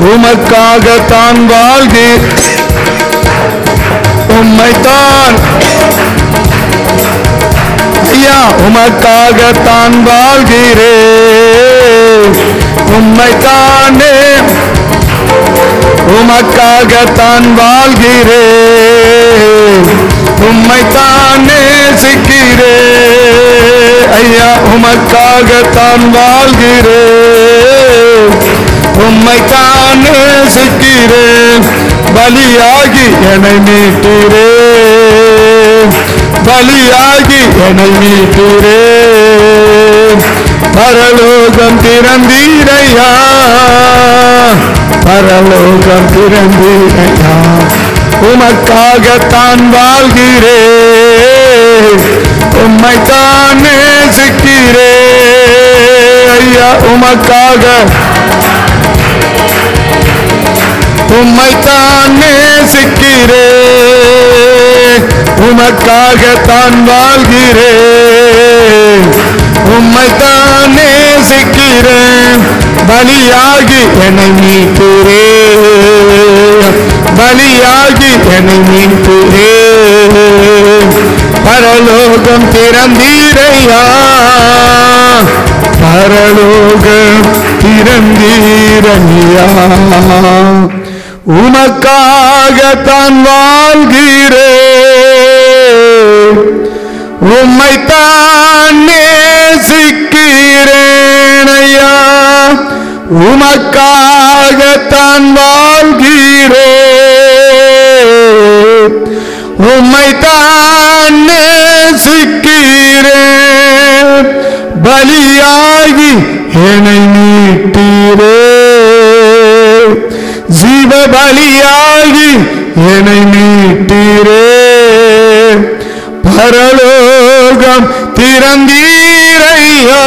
உமக்காகத்தான் வாழ்கி உம்மைத்தான் ஐயா உமக்காகத்தான் வாழ்கிறேன் உம்மைத்தானே உமக்காகத்தான் வாழ்கிறேன் உம்மைத்தான் நேசிக்கிறேன் ஐயா உமக்காகத்தான் வாழ்கிறேன் உம்மைத்தான் நேசிக்கிறேன் பலியாகி என்னை மீட்டுறேன் பலியாகி என்னை மீட்டுறேன் பரலோகம் திறந்தீரையா பரலோகம் திறந்தீரையா உமக்காகத்தான் வாழ்கிறேன் உம்மைத்தான் நேசிக்கிறேன் ஐயா உமக்காக உம்மைத்தான் நேசிக்கிறேன் உமக்காகத்தான் வாழ்கிறேன் உம்மைத்தான் நேசிக்கிறேன் பலியாகி என்னை மீட்டுறேன் பலியாகி என்னை மீட்டுறேன் பரலோகம் திறந்தீரையா பரலோகம் திறந்தீரையா உமக்காகத்தான் வாழ்கிறேன் உம்மைத்தான் நேசிக்கிறேன் ஐயா உமக்காகத்தான் வாழ்கிறேன் உம்மைத்தான் நேசிக்கிறேன் பலியாகி என்னை மீட்டீரே ஜீவ பலியாகி என்னை மீட்டீரே பரலோகம் திறந்தீரையா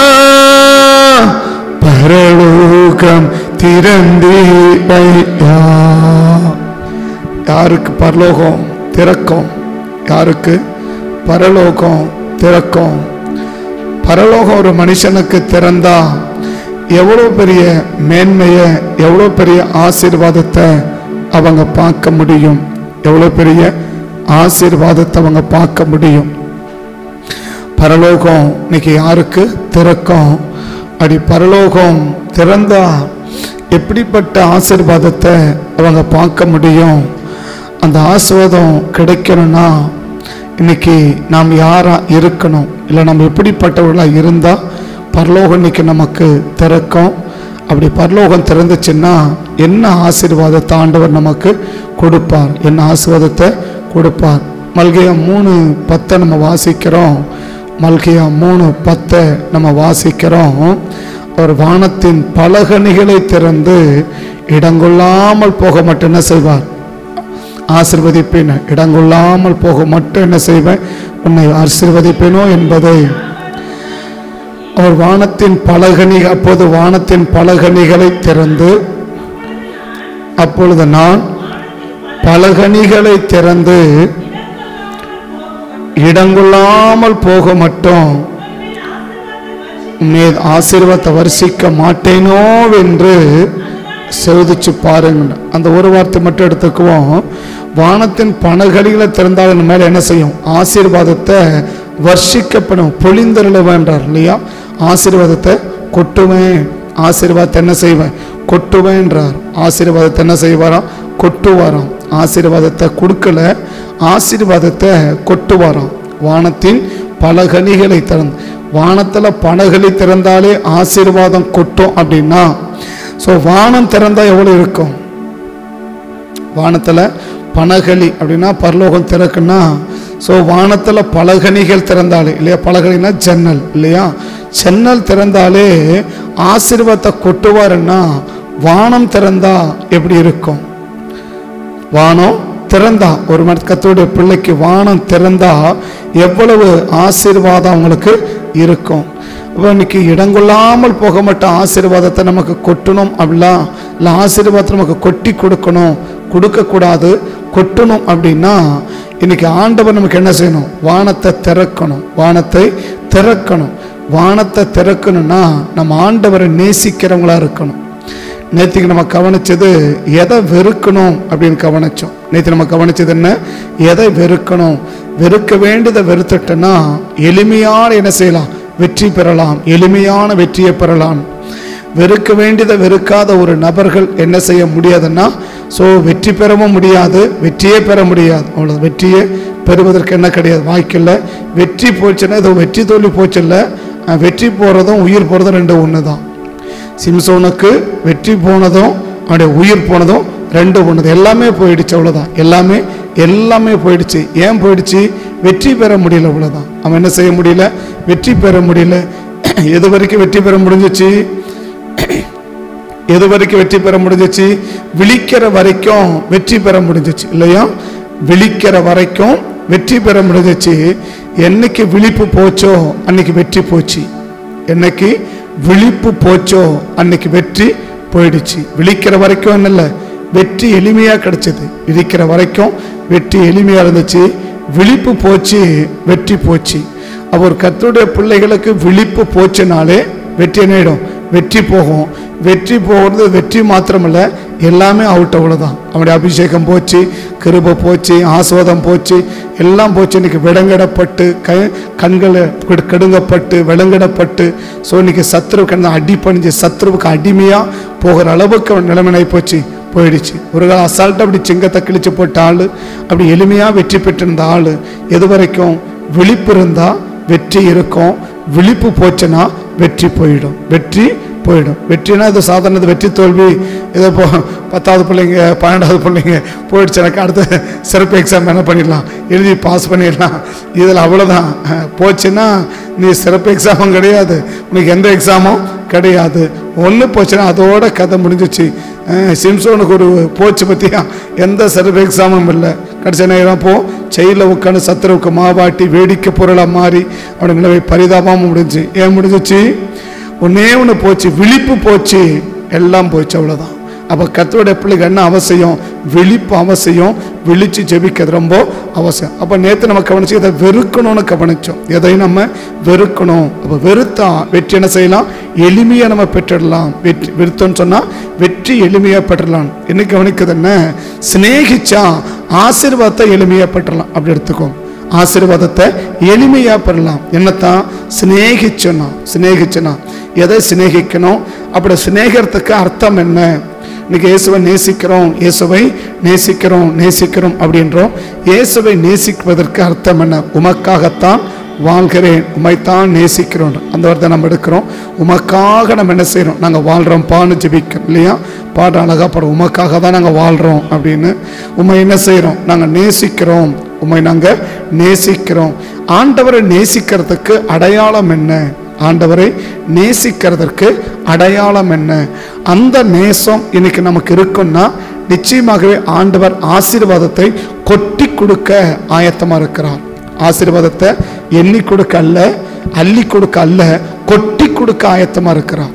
பரலோகம் திறந்தீரையா யாருக்கு பரலோகம் திறக்கும் யாருக்கு பரலோகம் திறக்கும் பரலோகம் ஒரு மனுஷனுக்கு திறந்தா எவ்வளோ பெரிய மேன்மையை எவ்வளோ பெரிய ஆசீர்வாதத்தை அவங்க பார்க்க முடியும் எவ்வளோ பெரிய ஆசீர்வாதத்தை அவங்க பார்க்க முடியும் பரலோகம் இன்னைக்கு யாருக்கு திறக்கும் அப்படி பரலோகம் திறந்தா எப்படிப்பட்ட ஆசீர்வாதத்தை அவங்க பார்க்க முடியும் அந்த ஆசீர்வாதம் கிடைக்கணும்னா இன்னைக்கு நாம் யாரா இருக்கணும் இல்லை நம்ம எப்படிப்பட்டவர்களாக இருந்தால் பரலோகம் இன்னைக்கு நமக்கு திறக்கும் அப்படி பரலோகம் திறந்துச்சுன்னா என்ன ஆசீர்வாதத்தை ஆண்டவர் நமக்கு கொடுப்பார் என்ன ஆசீர்வாதத்தை கொடுப்பார் மல்கையா மூணு பத்தை நம்ம வாசிக்கிறோம் மல்கையா மூணு பத்தை நம்ம வாசிக்கிறோம் அவர் வானத்தின் பலகணிகளை திறந்து இடங்கொள்ளாமல் போக மட்டும் என்ன செய்வார் ஆசிர்வதிப்பேன் இடங்கொள்ளாமல் போக மட்டும் என்ன செய்வேன் உன்னை ஆசீர்வதிப்பேனோ என்பதை அவர் வானத்தின் பலகனி அப்போது வானத்தின் பலகணிகளை திறந்து அப்பொழுது நான் பலகணிகளை திறந்து இடங்கொள்ளாமல் போக மட்டும் உன்னை ஆசீர்வாதத்தை வர்ஷிக்க மாட்டேனோ என்று செவுதிச்சு பாருங்க அந்த ஒரு வார்த்தை மட்டும் எடுத்துக்குவோம் வானத்தின் பணகடிகளை திறந்தால் என் மேல என்ன செய்யும் ஆசீர்வாதத்தை வர்ஷிக்கப்படும் பொழிந்தருள வேண்டார் இல்லையா ஆசீர்வாதத்தை கொட்டுவேன் ஆசீர்வாதத்தை என்ன செய்வேன் கொட்டுவேன்றார் ஆசீர்வாதத்தை என்ன செய்வாராம் கொட்டுவாராம் ஆசீர்வாதத்தை கொடுக்கல ஆசீர்வாதத்தை கொட்டுவாராம் வானத்தின் பலகணிகளை திறந்து வானத்துல பலகலி திறந்தாலே ஆசீர்வாதம் கொட்டும் அப்படின்னா ஸோ வானம் திறந்தா எவ்வளவு இருக்கும் வானத்துல பனகலி அப்படின்னா பரலோகம் திறக்குன்னா ஸோ வானத்துல பலகணிகள் திறந்தாலே இல்லையா பலகணினா ஜன்னல் இல்லையா ஜன்னல் திறந்தாலே ஆசீர்வாதத்தை கொட்டுவாருன்னா வானம் திறந்தா எப்படி இருக்கும் வானம் திறந்தா ஒரு கத்தோடைய பிள்ளைக்கு வானம் திறந்தா எவ்வளவு ஆசீர்வாதம் அவங்களுக்கு இருக்கும் அப்போ இன்னைக்கு இடங்கொள்ளாமல் போக மாட்ட ஆசீர்வாதத்தை நமக்கு கொட்டணும் அப்படிலாம் இல்லை ஆசீர்வாதத்தை நமக்கு கொட்டி கொடுக்கணும் கொடுக்கக்கூடாது கொட்டணும் அப்படின்னா இன்னைக்கு ஆண்டவர் நமக்கு என்ன செய்யணும் வானத்தை திறக்கணும் வானத்தை திறக்கணும் வானத்தை திறக்கணும்னா நம்ம ஆண்டவரை நேசிக்கிறவங்களா இருக்கணும் நேற்றுக்கு நம்ம கவனிச்சது எதை வெறுக்கணும் அப்படின்னு கவனிச்சோம் நேற்று நம்ம கவனிச்சது என்ன எதை வெறுக்கணும் வெறுக்க வேண்டியதை வெறுத்துட்டோன்னா எளிமையான என்ன செய்யலாம் வெற்றி பெறலாம் எளிமையான வெற்றியை பெறலாம் வெறுக்க வேண்டியதை வெறுக்காத ஒரு நபர்கள் என்ன செய்ய முடியாதுன்னா ஸோ வெற்றி பெறவும் முடியாது வெற்றியே பெற முடியாது அவ்வளோ வெற்றியே பெறுவதற்கு என்ன கிடையாது வாய்க்கில்ல வெற்றி போச்சுன்னா ஏதோ வெற்றி தோல்வி போச்சுல்ல அஹ் வெற்றி போகிறதும் உயிர் போகிறதும் ரெண்டு ஒன்று தான் சிம்சோனுக்கு வெற்றி போனதும் அவனுடைய உயிர் போனதும் ரெண்டு ஒன்று எல்லாமே போயிடுச்சு அவ்வளோதான் எல்லாமே எல்லாமே போயிடுச்சு ஏன் போயிடுச்சு வெற்றி பெற முடியல அவ்வளோதான் அவன் என்ன செய்ய முடியல வெற்றி பெற முடியல எது வரைக்கும் வெற்றி பெற முடிஞ்சிச்சு எது வரைக்கும் வெற்றி பெற முடிஞ்சிச்சு விழிக்கிற வரைக்கும் வெற்றி பெற முடிஞ்சிச்சு இல்லையா விழிக்கிற வரைக்கும் வெற்றி பெற முடிஞ்சிச்சு என்னைக்கு விழிப்பு போச்சோ அன்னைக்கு வெற்றி போச்சு என்னைக்கு விழிப்பு போச்சோ அன்னைக்கு வெற்றி போயிடுச்சு விழிக்கிற வரைக்கும் என்ன இல்லை வெற்றி எளிமையாக கிடைச்சது விழிக்கிற வரைக்கும் வெற்றி எளிமையாக இருந்துச்சு விழிப்பு போச்சு வெற்றி போச்சு அப்ப ஒரு கர்த்தருடைய பிள்ளைகளுக்கு விழிப்பு போச்சுனாலே வெற்றி என்னிடும் வெற்றி போகும் வெற்றி போகிறது வெற்றி மாத்திரமல்ல எல்லாமே அவுட் அவ்வளோதான் அவனுடைய அபிஷேகம் போச்சு கிருபை போச்சு ஆஸ்வாதம் போச்சு எல்லாம் போச்சு இன்னைக்கு விலங்கிடப்பட்டு க கண்கள் கெடு- கெடுங்கப்பட்டு விலங்கிடப்பட்டு ஸோ இன்னைக்கு சத்ரு கண்ண அடி பணிஞ்சு சத்ருவுக்கு அடிமையாக போகிற அளவுக்கு அவன் நிலைமையாகி போச்சு போயிடுச்சு ஒரு காலம் அசால்ட்டாக அப்படி சிங்கத்தை கிழிச்சு போட்ட ஆள் அப்படி எளிமையாக வெற்றி பெற்றிருந்த ஆள் எது வரைக்கும் விழிப்பு இருந்தால் வெற்றி இருக்கும் விழிப்பு போச்சுன்னா வெற்றி போயிடும் வெற்றி போயிடும் வெற்றினா இது சாதாரண இது வெற்றி தோல்வி ஏதோ இப்போ பத்தாவது பிள்ளைங்க பன்னெண்டாவது பிள்ளைங்க போயிடுச்சு எனக்கு அடுத்த சிறப்பு எக்ஸாம் என்ன பண்ணிடலாம் எழுதி பாஸ் பண்ணிடலாம் இதில் அவ்வளோதான் அஹ், போச்சுன்னா நீ சிறப்பு எக்ஸாமும் கிடையாது உனக்கு எந்த எக்ஸாமும் கிடையாது ஒன்று போச்சுன்னா அதோட கதை முடிஞ்சிச்சு அஹ், சிம்சோனுக்கு ஒரு போச்சு பற்றியா எந்த சிறப்பு எக்ஸாமும் இல்லை கடைசி நேரம் போ செயலில் உட்காந்து சத்துருவுக்கு மாவாட்டி வேடிக்கை பொருளாக மாறி அவனுக்கு நிலவை பரிதாபமாக முடிஞ்சு ஏன் முடிஞ்சிச்சு ஒன்னே ஒன்று போச்சு விழிப்பு போச்சு எல்லாம் போச்சு அவ்வளோதான் அப்போ கத்தோடைய பிள்ளைக்கு என்ன அவசியம் விழிப்பு அவசியம் விழிச்சு ஜெபிக்கிறது ரொம்ப அவசியம் அப்போ நேற்று நம்ம கவனிச்சு இதை வெறுக்கணும்னு கவனிச்சோம் எதையும் நம்ம வெறுக்கணும் அப்போ வெறுத்தா வெற்றி என்ன செய்யலாம் எளிமையாக நம்ம பெற்றுடலாம் வெற்றி வெறுத்தோன்னு சொன்னால் வெற்றி எளிமையாக பெற்றுடலாம் என்ன கவனிக்கிறது என்ன சிநேகிச்சா ஆசீர்வாதத்தை எளிமையாக பெற்றுடலாம் அப்படி எடுத்துக்கோ ஆசீர்வாதத்தை எளிமையாக பெறலாம் என்னத்தான் சிநேகிச்சனா சிநேகிச்சனா எதை சிநேகிக்கணும் அப்படி சிநேகத்துக்கு அர்த்தம் என்ன இன்னைக்கு இயேசுவை நேசிக்கிறோம் இயேசுவை நேசிக்கிறோம் நேசிக்கிறோம் அப்படின்றோம் இயேசுவை நேசிப்பதற்கு அர்த்தம் என்ன உமக்காகத்தான் வாழ்கிறேன் உமைத்தான் நேசிக்கிறோம் அந்த வார்த்தை நம்ம எடுக்கிறோம் உமக்காக நம்ம என்ன செய்கிறோம் நாங்கள் வாழ்கிறோம் பான்னு ஜெபிக்கிறோம் இல்லையா பாட்டு அழகாக பாடுறோம் உமக்காக தான் நாங்கள் வாழ்கிறோம் அப்படின்னு உமை என்ன செய்கிறோம் நாங்கள் நேசிக்கிறோம் உமை நாங்கள் நேசிக்கிறோம் ஆண்டவரை நேசிக்கிறதுக்கு அடையாளம் என்ன ஆண்டவரை நேசிக்கிறதற்கு அடையாளம் என்ன அந்த நேசம் இன்னைக்கு நமக்கு இருக்குன்னா நிச்சயமாகவே ஆண்டவர் ஆசீர்வாதத்தை கொட்டி கொடுக்க ஆயத்தமா இருக்கிறார் ஆசீர்வாதத்தை எண்ணி கொடுக்க அல்ல அள்ளி கொடுக்க அல்ல கொட்டி கொடுக்க ஆயத்தமா இருக்கிறார்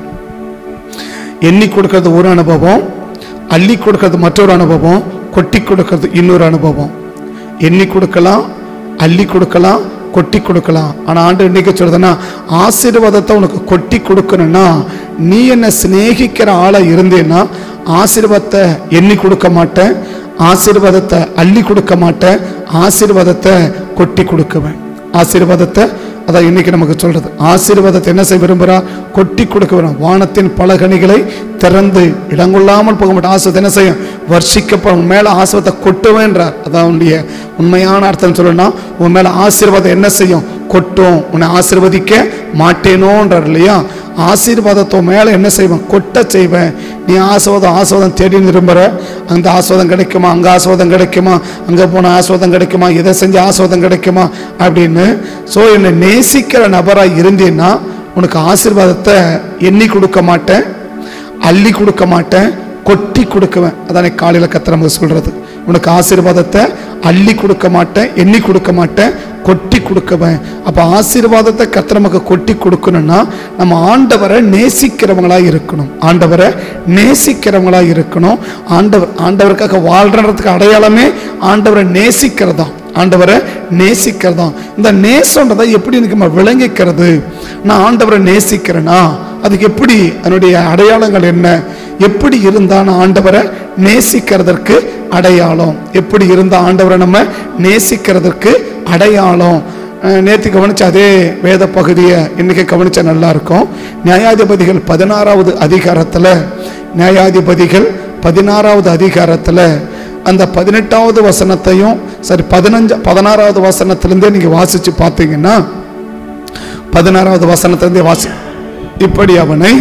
எண்ணி கொடுக்கறது ஒரு அனுபவம் அள்ளி கொடுக்கறது மற்றொரு அனுபவம் கொட்டி கொடுக்கறது இன்னொரு அனுபவம் எண்ணி கொடுக்கலாம் அள்ளி கொடுக்கலாம் கொட்டி கொடுக்கலாம் ஆனால் ஆண்டு இன்னைக்கு சொல்றதுன்னா ஆசீர்வாதத்தை உனக்கு கொட்டி கொடுக்கணும்னா நீ என்ன சிநேகிக்கிற ஆளா இருந்தேன்னா ஆசீர்வாதத்தை எண்ணி கொடுக்க மாட்டேன் ஆசீர்வாதத்தை அள்ளி கொடுக்க மாட்டேன் ஆசீர்வாதத்தை கொட்டி கொடுக்குவேன் ஆசீர்வாதத்தை அதான் இன்னைக்கு நமக்கு சொல்றது ஆசீர்வாதத்தை என்ன செய்ய விரும்புகிறா கொட்டி கொடுக்க வேணும் வானத்தின் பலகணிகளை திறந்து இடங்கொள்ளாமல் போக மாட்டேன் ஆசிரத்தை என்ன செய்யும் வர்ஷிக்கப்படும் உன் மேல ஆசிரத்தை கொட்டுவேன்றார் அதான் உன்னுடைய உண்மையான அர்த்தம் சொல்லணும்னா உன் மேல ஆசீர்வாதம் என்ன செய்யும் கொட்டும் உன்னை ஆசீர்வதிக்க மாட்டேனோன்றார் இல்லையா ஆசீர்வாதத்தை உன் மேல என்ன செய்வேன் கொட்ட செய்வேன் நீ ஆசீர்வாதம் ஆசீர்வாதம் தேடி விரும்புற அந்த ஆசீர்வாதம் கிடைக்குமா அங்க ஆசீர்வாதம் கிடைக்குமா அங்க போன ஆசீர்வாதம் கிடைக்குமா இதை செஞ்ச ஆசீர்வாதம் கிடைக்குமா அப்படின்னு ஸோ என்னை நேசிக்கிற நபரா இருந்தீன்னா உனக்கு ஆசீர்வாதத்தை எண்ணி கொடுக்க மாட்டேன் அள்ளி கொடுக்க மாட்டேன் கொட்டி கொடுக்குவேன் அதானே காலையில் கத்த நமக்கு சொல்றது உனக்கு ஆசீர்வாதத்தை அள்ளி கொடுக்க மாட்டேன் எண்ணி கொடுக்க மாட்டேன் கொட்டி கொடுக்குவேன் அப்போ ஆசீர்வாதத்தை கத்த நமக்கு கொட்டி கொடுக்கணும்னா நம்ம ஆண்டவரை நேசிக்கிறவங்களா இருக்கணும் ஆண்டவரை நேசிக்கிறவங்களா இருக்கணும் ஆண்டவர் ஆண்டவருக்காக வாழ்றதுக்கு அடையாளமே ஆண்டவரை நேசிக்கிறதா ஆண்டவரை நேசிக்கிறதா இந்த நேசன்றதை எப்படி எனக்கு நம்ம விளங்கிக்கிறது நான் ஆண்டவரை நேசிக்கிறேனா அதுக்கு எப்படி அதனுடைய அடையாளங்கள் என்ன எப்படி இருந்தான் ஆண்டவரை நேசிக்கிறதற்கு அடையாளம் எப்படி இருந்த ஆண்டவரை நம்ம நேசிக்கிறதற்கு அடையாளம் அஹ் நேத்து கவனிச்ச அதே வேத பகுதியை இன்னைக்கு கவனிச்சா நல்லா இருக்கும் நியாயாதிபதிகள் பதினாறாவது அதிகாரத்துல நியாயாதிபதிகள் பதினாறாவது அதிகாரத்துல அந்த பதினெட்டாவது வசனத்தையும் சரி பதினஞ்சு பதினாறாவது வசனத்திலிருந்தே நீங்க வாசிச்சு பார்த்தீங்கன்னா பதினாறாவது வசனத்திலிருந்தே வாசி இப்படி அவனை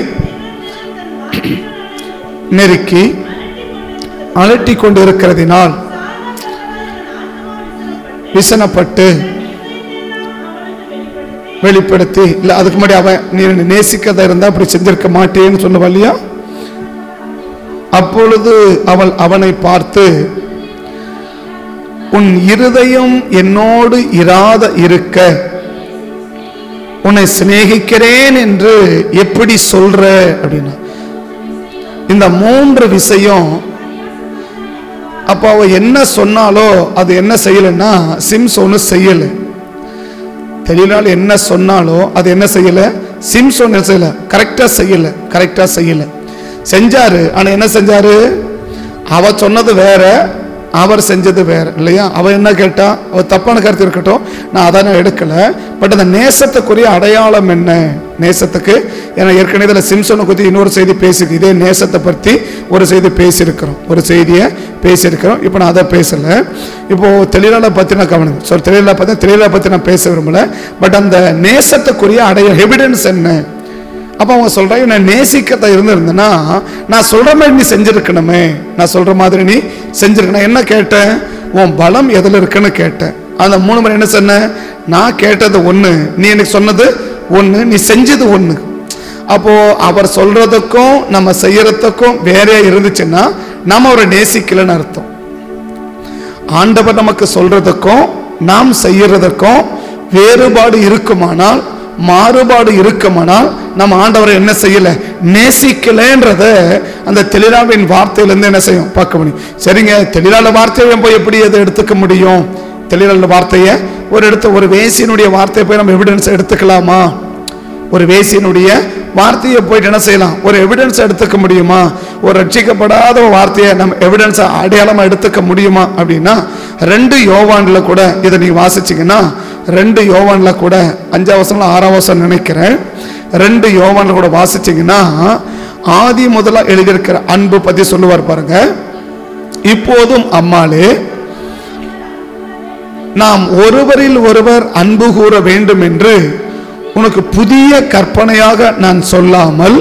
நெருக்கி அலட்டி கொண்டிருக்கிறதினால் விசனப்பட்டு வெளிப்படுத்தி இல்ல அதுக்கு முன்னாடி அவன் நீ என்னை நேசிக்கதா இருந்தா அப்படி செஞ்சிருக்க மாட்டேன்னு சொல்லுவா இல்லையா அப்பொழுது அவள் அவனை பார்த்து உன் இருதயம் என்னோடு இராத இருக்க உன்னை சிநேகிக்கிறேன் என்று எப்படி சொல்ற அப்படின்னா இந்த மூன்று விஷயம் அப்போ அவ என்ன சொன்னாலோ அது என்ன செய்யலைன்னா சிம்சோனு செய்யலை தெளிவால் என்ன சொன்னாலோ அது என்ன செய்யல சிம்சோன் என்ன செய்யல கரெக்டா செய்யல கரெக்டா செய்யல செஞ்சாரு ஆனா என்ன செஞ்சாரு அவ சொன்னது வேற அவர் செஞ்சது வேற இல்லையா அவ என்ன கேட்டா அவ தப்பான கருத்து இருக்கட்டும் நான் அதை நான் எடுக்கல பட் அந்த நேசத்துக்குரிய அடையாளம் என்ன நேசத்துக்கு ஏன்னா ஏற்கனவே இதில் சிம்சனை பற்றி இன்னொரு செய்தி பேசியிருக்கு இதே நேசத்தை பற்றி ஒரு செய்தி பேசியிருக்கிறோம் ஒரு செய்தியை பேசியிருக்கிறோம் இப்போ நான் அதை பேசலை இப்போ தெளிவாளை பற்றி நான் கவனிங்க ஸோ தெளிவாளை பற்றி தெளிவாளை பற்றி நான் பேச விரும்பல பட் அந்த நேசத்துக்குரிய அடைய எவிடன்ஸ் என்ன அப்போ அவங்க சொல்றாங்க நான் நேசிக்கத்தை இருந்திருந்தேன்னா நான் சொல்ற மாதிரி நீ செஞ்சிருக்கணுமே நான் சொல்ற மாதிரி நீ செஞ்சிருக்க நான் என்ன கேட்டேன் உன் பலம் எதில் இருக்குன்னு கேட்டேன் அந்த மூணு முறை என்ன சொன்ன நான் கேட்டது ஒன்று நீ எனக்கு சொன்னது ஒன்று நீ செஞ்சது ஒன்று அப்போ அவர் சொல்றதுக்கும் நம்ம செய்யறதுக்கும் வேறையா இருந்துச்சுன்னா நம்ம அவரை நேசிக்கலன்னு அர்த்தம் ஆண்டவர் நமக்கு சொல்றதுக்கும் நாம் செய்யறதுக்கும் வேறுபாடு இருக்குமானால் மாறுபாடு இருக்குமானால் நம்ம ஆண்டவரை என்ன செய்யல நேசிக்கலன்றத அந்த தெளிலாவின் வார்த்தையிலிருந்து என்ன செய்யும் பார்க்க முடியும் சரிங்க தெளிலாள வார்த்தையை போய் எப்படி அதை எடுத்துக்க முடியும் தெளிலாள வார்த்தையை ஒரு எடுத்த ஒரு வேசியினுடைய வார்த்தையை போய் நம்ம எவிடன்ஸ் எடுத்துக்கலாமா ஒரு வேசியினுடைய வார்த்தையை போயிட்டு என்ன செய்யலாம் ஒரு எவிடன்ஸ் எடுத்துக்க முடியுமா ஒரு ரட்சிக்கப்படாத ஒரு வார்த்தையை நம்ம எவிடன்ஸ் அடையாளமா எடுத்துக்க முடியுமா அப்படின்னா ரெண்டு யோவான்ல கூட இதை நீங்க வாசிச்சீங்கன்னா ரெண்டு யோவான்ல கூட அஞ்சாம் வசனம் ஆறாம் வசனம் நினைக்கிறேன் ரெண்டு யோவான்ல கூட வாசிச்சீங்கன்னா ஆதி முதலா எழுதியிருக்கிற அன்பு பத்தி சொல்லுவார் பாருங்க இப்போதும் அம்மாளே நாம் ஒருவரில் ஒருவர் அன்பு கூற வேண்டும் என்று உனக்கு புதிய கற்பனையாக நான் சொல்லாமல்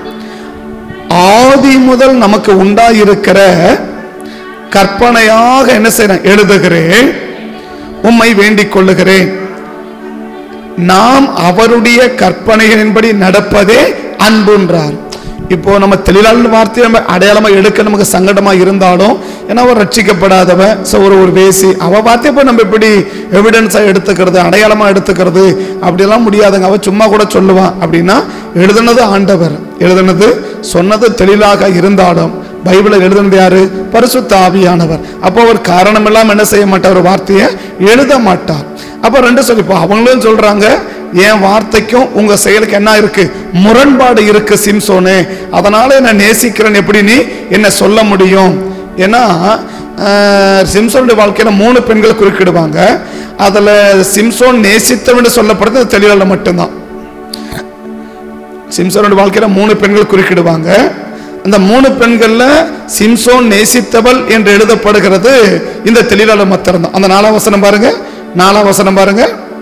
ஆதி முதல் நமக்கு உண்டாயிருக்கிற கற்பனையாக என்ன செய்றேன் எழுதுகிறேன் உம்மை வேண்டிக் கொள்ளுகிறேன் நாம் அவருடைய கற்பனைகளின்படி நடப்பதே அன்புன்றார் இப்போ நம்ம தெளிவான வார்த்தையை நம்ம அடையாளமா எடுக்க நமக்கு சங்கடமா இருந்தாலும் ஏன்னா அவர் ரட்சிக்கப்படாதவன் ஸோ ஒரு ஒரு வேசி அவ வார்த்தையை போய் நம்ம எப்படி எவிடன்ஸா எடுத்துக்கிறது அடையாளமா எடுத்துக்கிறது அப்படியெல்லாம் முடியாதுங்க அவ சும்மா கூட சொல்லுவான் அப்படின்னா எழுதுனது ஆண்டவர் எழுதுனது சொன்னது தெளிவாக இருந்தாலும் பைபிளை எழுதுனது யாரு பரிசுத்த ஆவியானவர் அப்போ அவர் காரணம் இல்லாம என்ன செய்ய மாட்டார் ஒரு வார்த்தையை எழுத மாட்டார் அப்ப ரெண்டு சொல்லிப்போ அவங்களும் சொல்றாங்க என் வார்த்தைக்கும் உங்க செயலுக்கு என்ன இருக்கு முரண்பாடு இருக்கு சிம்சோனே அதனால என்ன நேசிக்கிறேன் எப்படி நீ என்ன சொல்ல முடியும் ஏன்னா ஆஹ், சிம்சோனுடைய வாழ்க்கையில மூணு பெண்கள் குறுக்கிடுவாங்க அதுல சிம்சோன் நேசித்தவன் சொல்லப்படுறது தெளிவால மட்டும்தான் சிம்சோனுடைய வாழ்க்கையில மூணு பெண்கள் குறுக்கிடுவாங்க அந்த மூணு பெண்கள்ல சிம்சோன் நேசித்தவள் என்று எழுதப்படுகிறது இந்த தெளிவாளர் மாத்திரம் தான் அந்த நாலாம் வசனம் பாருங்க நாலாம் வசனம் பாருங்க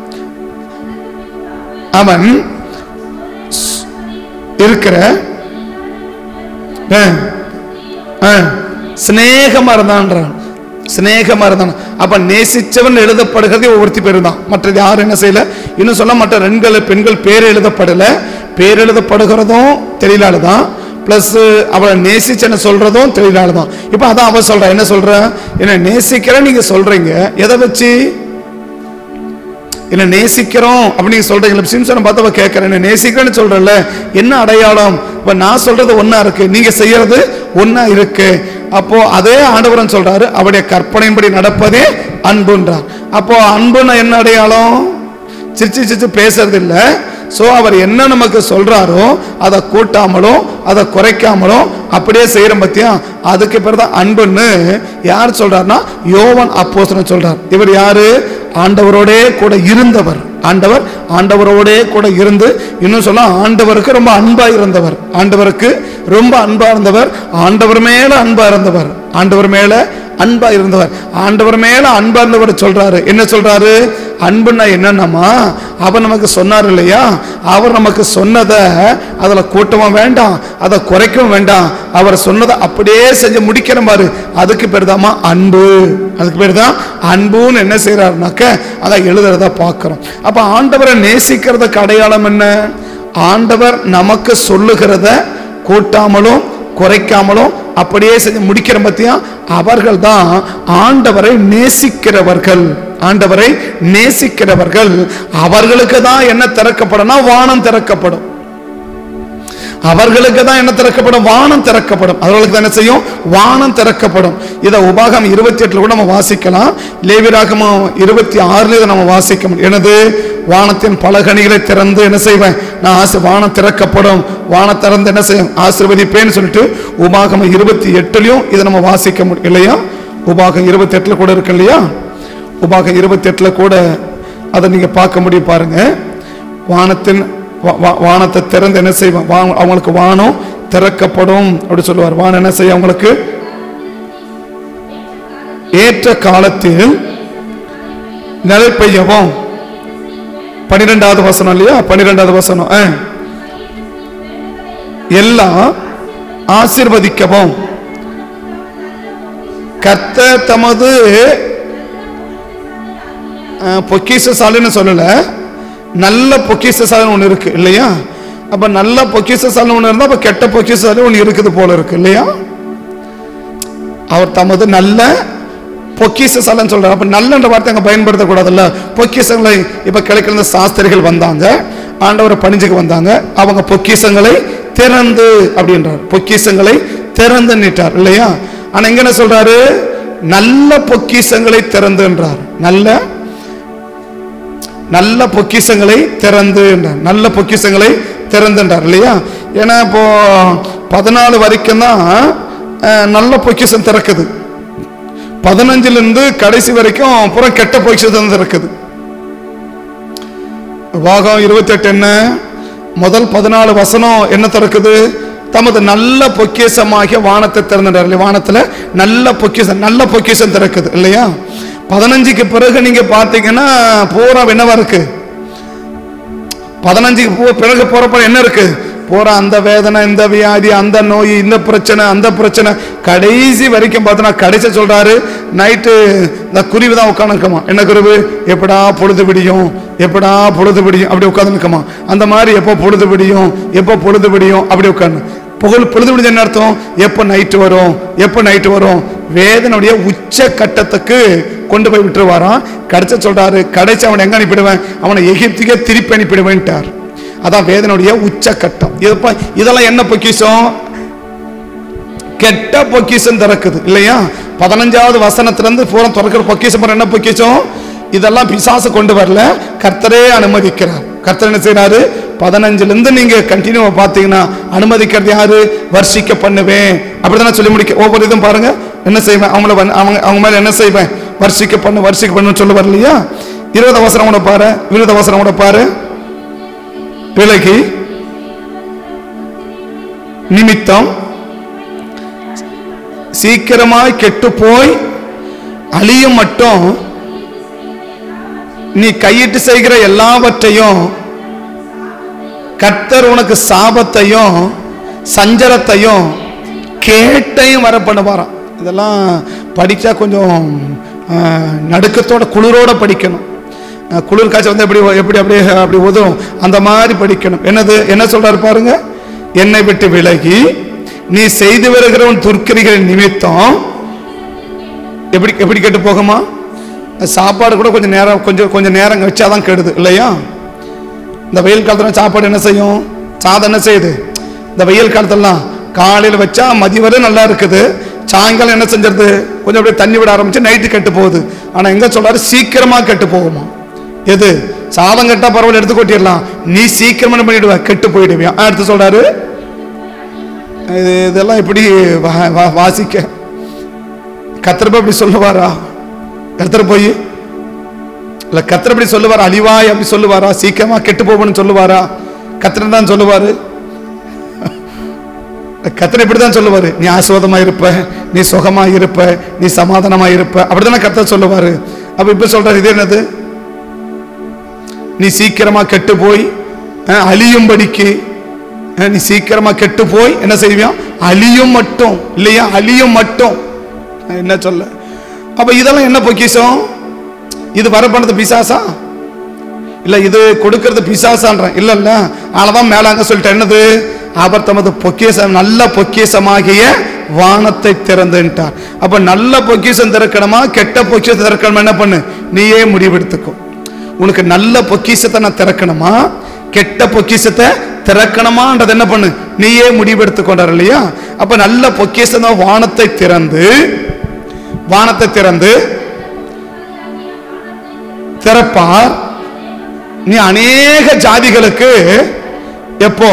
அவன் ஸ்- இருக்கிற ஆ, ஆ, சிநேகமா இருந்தான்றான் சிநேகமா இருந்தான் அப்ப நேசிச்சவன் எழுதப்படுகிறது ஒவ்வொருத்தி பேரு தான் மற்றது யாரும் என்ன செய்யல இன்னும் சொல்ல மற்ற ரெண்கள் பெண்கள் பேர் எழுதப்படல பேர் எழுதப்படுகிறதும் தெளிலாளு தான் பிளஸ் அவளை நேசிச்சன சொல்றதும் தெளிலாளு தான் இப்ப அதான் அவ சொல்றா என்ன சொல்ற என்ன நேசிக்கிற நீங்க சொல்றீங்க எதை வச்சு என்ன நேசிக்கிறோம் அப்படின்னு சொல்றீங்களா சிம்சனை பார்த்து அவ கேட்கறேன் என்ன நேசிக்கிறேன்னு சொல்றல என்ன அடையாளம் இப்ப நான் சொல்றது ஒண்ணா இருக்கு நீங்க செய்யறது ஒண்ணா இருக்கு அப்போ அதே ஆண்டவரன் சொல்றாரு அவருடைய கற்பனையின்படி நடப்பதே அன்புன்றார் அப்போ அன்புன்னா என்ன அடையாளம் சிரிச்சு சிரிச்சு பேசுறது இல்ல ஸோ அவர் என்ன நமக்கு சொல்றாரோ அதை கூட்டாமலோ அதை குறைக்காமலோ அப்படியே செய்யறோம் பத்தியா அதுக்கு பேர் தான் அன்புன்னு யார் சொல்றாருன்னா யோவன் அப்போஸ்தலன் சொல்றார் இவர் யாரு ஆண்டவரோடே கூட இருந்தவர் ஆண்டவர் ஆண்டவரோடே கூட இருந்து இன்னும் சொல்ல ஆண்டவருக்கு ரொம்ப அன்பா இருந்தவர் ஆண்டவருக்கு ரொம்ப அன்பா இருந்தவர் ஆண்டவர் மேல அன்பா இருந்தவர் ஆண்டவர் மேல அன்பா இருந்தவர் ஆண்டவர் மேல அன்பா இருந்தவர் சொல்றாரு என்ன சொல்றாரு அன்புன்னா என்னன்னமா அவர் நமக்கு சொன்னார் இல்லையா அவர் நமக்கு சொன்னதை அதுல கூட்டவும் வேண்டாம் அதை குறைக்கவும் வேண்டாம் அவர் சொன்னதை அப்படியே செஞ்சு முடிக்கிற பாரு அதுக்கு பேர் தாமா அன்பு அதுக்கு பேர் தான் அன்புன்னு என்ன செய்யறாருனாக்க அதை எழுதுறத பார்க்கிறோம் அப்ப ஆண்டவரை நேசிக்கிறதுக்கு அடையாளம் என்ன ஆண்டவர் நமக்கு சொல்லுகிறத கூட்டாமலும் குறைக்காமலும் அப்படியே செஞ்சு முடிக்கிற பத்தியா அவர்கள் தான் ஆண்டவரை நேசிக்கிறவர்கள் ஆண்டவரை நேசிக்கிறவர்கள் அவர்களுக்கு தான் என்ன திறக்கப்படும்னா வானம் திறக்கப்படும் அவர்களுக்கு தான் என்ன திறக்கப்படும் வானம் திறக்கப்படும் அவர்களுக்கு தான் என்ன செய்யும் வானம் திறக்கப்படும் இதை உபாகம் இருபத்தி எட்டுல கூட நம்ம வாசிக்கலாம் லேவிராகமம் இருபத்தி ஆறுல இதை நம்ம வாசிக்க முடியும் எனது வானத்தின் பலகணிகளை திறந்து என்ன செய்வேன் நான் ஆசை வானம் திறக்கப்படும் வானம் திறந்து என்ன செய்யும் ஆசிர்வதிப்பேன்னு சொல்லிட்டு உபாகமம் இருபத்தி எட்டுலயும் இதை நம்ம வாசிக்க முடியும் இல்லையா உபாகம் இருபத்தி எட்டுல கூட இருக்கு இல்லையா உபாகம் இருபத்தி எட்டுல கூட அதை நீங்க பார்க்க முடியும் பாருங்க வானத்தின் வா- வா- வானத்தை திறந்து என்ன செய்வான் வா- அவங்களுக்கு வானம் திறக்கப்படும் அப்படி சொல்லுவார் வானம் என்ன செய்யும் அவங்களுக்கு ஏற்ற காலத்தில் நிலை பெய்யவும் பன்னிரெண்டாவது வசனம் இல்லையா பன்னிரெண்டாவது வசனம் ஆ. எல்லாம் ஆசீர்வதிக்கவும் கர்த்தர் தமது அஹ், பொக்கிஷசாலின்னு சொல்லல நல்ல பொக்கிஷசாலி ஒன்று இருக்கு இல்லையா அப்ப நல்ல பொக்கிஷசாலி ஒன்று இருந்தா அப்ப கெட்ட பொக்கிஷசாலி ஒன்று இருக்குது போல இருக்கு இல்லையா அவர் தமது நல்ல பொக்கிஷசாலன்னு சொல்றாரு அப்ப நல்லன்ற வார்த்தை அங்க பயன்படுத்தக்கூடாதுல்ல பொக்கிஷங்களை இப்ப கிடைக்கிற சாஸ்திரிகள் வந்தாங்க ஆண்டவரை பணிஞ்சுக்கு வந்தாங்க அவங்க பொக்கிஷங்களை திறந்து அப்படின்றார் பொக்கிஷங்களை திறந்து நிட்டார் இல்லையா ஆனா இங்க என்ன சொல்றாரு நல்ல பொக்கிஷங்களை திறந்துன்றார் நல்ல நல்ல பொக்கிஷங்களை திறந்து என்றார். நல்ல பொக்கிஷங்களை திறந்துன்றார் இல்லையா ஏன்னா இப்போ பதினாலு வரைக்கும் தான் அஹ், நல்ல பொக்கிஷம் திறக்குது பதினஞ்சுல இருந்து கடைசி வரைக்கும் அப்புறம் கெட்ட பொக்கிஷம் திறக்குது வாகம் இருபத்தெட்டு என்ன முதல் பதினாலு வசனம் என்ன திறக்குது தமது நல்ல பொக்கிஷமாகிய வானத்தை திறந்துட்டார் இல்லையா வானத்துல நல்ல பொக்கிஷம் நல்ல பொக்கிஷம் திறக்குது இல்லையா பதினஞ்சுக்கு பிறகு நீங்க பார்த்தீங்கன்னா பூரா என்னவா இருக்கு பதினஞ்சுக்கு போ- பிறகு போறப்ப என்ன இருக்கு போற அந்த வேதனை இந்த வியாதி அந்த நோய் இந்த பிரச்சனை அந்த பிரச்சனை கடைசி வரைக்கும் பார்த்தோன்னா கடைசி சொல்றாரு நைட்டு இந்த குருவி தான் உட்காந்துருக்கமா என்ன குருவி எப்படா பொழுது விடியும் எப்படா பொழுது விடியும் அப்படி உட்காந்துருக்கமா அந்த மாதிரி எப்போ பொழுது விடியும் எப்போ பொழுது விடியும் அப்படி உட்காந்து புகழ் பொழுது விடிஞ்ச என்ன அர்த்தம் எப்போ நைட்டு வரும் எப்போ நைட்டு வரும் வேதனுடைய உச்ச கட்டத்துக்கு கொண்டு போய் விட்டுருவாராம் கடைசி சொல்றாரு கடைசி அவனை எங்க அனுப்பிடுவேன் அவனை எகிப்துக்கே திருப்பி அனுப்பிடுவேன்ட்டார் அதான் வேதனுடைய உச்ச கட்டம் இதுப்ப இதெல்லாம் என்ன பொக்கிஷம் கெட்ட பொக்கிஷம் திறக்குது இல்லையா பதினஞ்சாவது வசனத்துல இருந்து பூரா திறக்கிற பொக்கிஷம் பாரு, என்ன பொக்கிஷம் இதெல்லாம் பிசாசு கொண்டு வரல கர்த்தரே அனுமதிக்கிறார் கர்த்தர் என்ன செய்யறாரு பதினஞ்சுல இருந்து நீங்க கண்டினியூவா பாத்தீங்கன்னா அனுமதிக்கிறது யாரு வர்ஷிக்க பண்ணுவேன் அப்படிதானே சொல்லி முடிக்க ஒவ்வொரு இதுவும் பாருங்க என்ன செய்வேன் அவங்கள வந்து- அவங்க அவங்க மேல என்ன செய்வேன் வர்ஷிக்க பண்ணு வர்ஷிக்க பண்ணு சொல்ல வரலையா இருபது அவசரம் கூட பாரு விருத அவசரம் கூட பாரு விலகி நிமித்தம் சீக்கிரமாய் கெட்டு போய் அழியும் மட்டும் நீ கையிட்டு செய்கிற எல்லாவற்றையும் கர்த்தர் உனக்கு சாபத்தையும் சஞ்சலத்தையும் கேட்டையும் வர பண்ணுவாராம் இதெல்லாம் படிச்சா கொஞ்சம் ஆஹ், நடுக்கத்தோட குளிரோட படிக்கணும் ஆஹ், குளிர் காய்ச்சல் வந்து எப்படி எப்படி அப்படியே அப்படி உதவும் அந்த மாதிரி படிக்கணும் என்னது என்ன சொல்றாரு பாருங்க என்னை விட்டு விலகி நீ செய்து வருகிறவன் துர்க்கிரிகளின் நிமித்தம் எப்படி எப்படி கெட்டு போகுமா சாப்பாடு கூட கொஞ்சம் நேரம் கொஞ்சம் கொஞ்சம் நேரம் வச்சாதான் கெடுது இல்லையா இந்த வெயில் காலத்துல சாப்பாடு என்ன செய்யும் சாதம் என்ன செய்யுது இந்த வெயில் காலத்துலலாம் காலையில் வச்சா மதியம் வரை நல்லா இருக்குது சாயங்காலம் என்ன செஞ்சிருது கொஞ்சம் அப்படியே தண்ணி விட ஆரம்பிச்சு நைட்டு கெட்டு போகுது ஆனா எங்க சொல்றாரு சீக்கிரமா கெட்டு போகுமா எது சாதம் கட்டா பரவாயில்ல எடுத்து கொட்டிடலாம் நீ சீக்கிரமா என்ன பண்ணிடுவ கெட்டு போயிடுவியா ஆ, அடுத்து சொல்றாரு இது இதெல்லாம் இப்படி வா- வா- வாசிக்க கத்திரப்ப இப்படி சொல்லுவாரா கத்திர போய் இல்ல கத்திர இப்படி சொல்லுவாரா அழிவாய் அப்படி சொல்லுவாரா சீக்கிரமா கெட்டு போகணும்னு சொல்லுவாரா கத்திரன் தான் சொல்லுவாரு கத்தர் இப்படிதான் சொல்லுவாரு நீ ஆசுவாதமா இருப்ப நீ சுகமா இருப்ப நீ சமாதானமா இருப்ப அப்படிதானே கத்தர் சொல்லுவாரு அப்ப இப்ப சொல்றாரு இது என்னது நீ சீக்கிரமா கெட்டு போய் அஹ், அழியும்படிக்கு அஹ், நீ சீக்கிரமா கெட்டு போய் என்ன செய்வியான் அழியும் மட்டும் இல்லையா அழியும் மட்டும் அஹ், என்ன சொல்ல அப்ப இதெல்லாம் என்ன பொக்கிஷம் இது வர பண்ணது பிசாசா இல்ல இது கொடுக்கிறது பிசாசான்றேன் இல்ல இல்ல ஆனதான் மேலாங்க சொல்லிட்டேன் என்னது அவர் தமது பொக்கிஷம் நல்ல பொக்கிஷமாகிய வானத்தை திறந்துட்டார் அப்ப நல்ல பொக்கிஷம் திறக்கணுமா கெட்ட பொக்கிஷம் திறக்கணுமா என்ன பண்ணு நீயே முடிவெடுத்துக்கோ உனக்கு நல்ல பொக்கிஷத்தை நான் திறக்கணுமா கெட்ட பொக்கிஷத்தை திறக்கணுமான்றது என்ன பண்ணு நீயே முடிவெடுத்துக்கொண்டார் இல்லையா அப்ப நல்ல பொக்கிஷம் தான் வானத்தை திறந்து வானத்தை திறந்து திறப்பார் நீ அநேக ஜாதிகளுக்கு எப்போ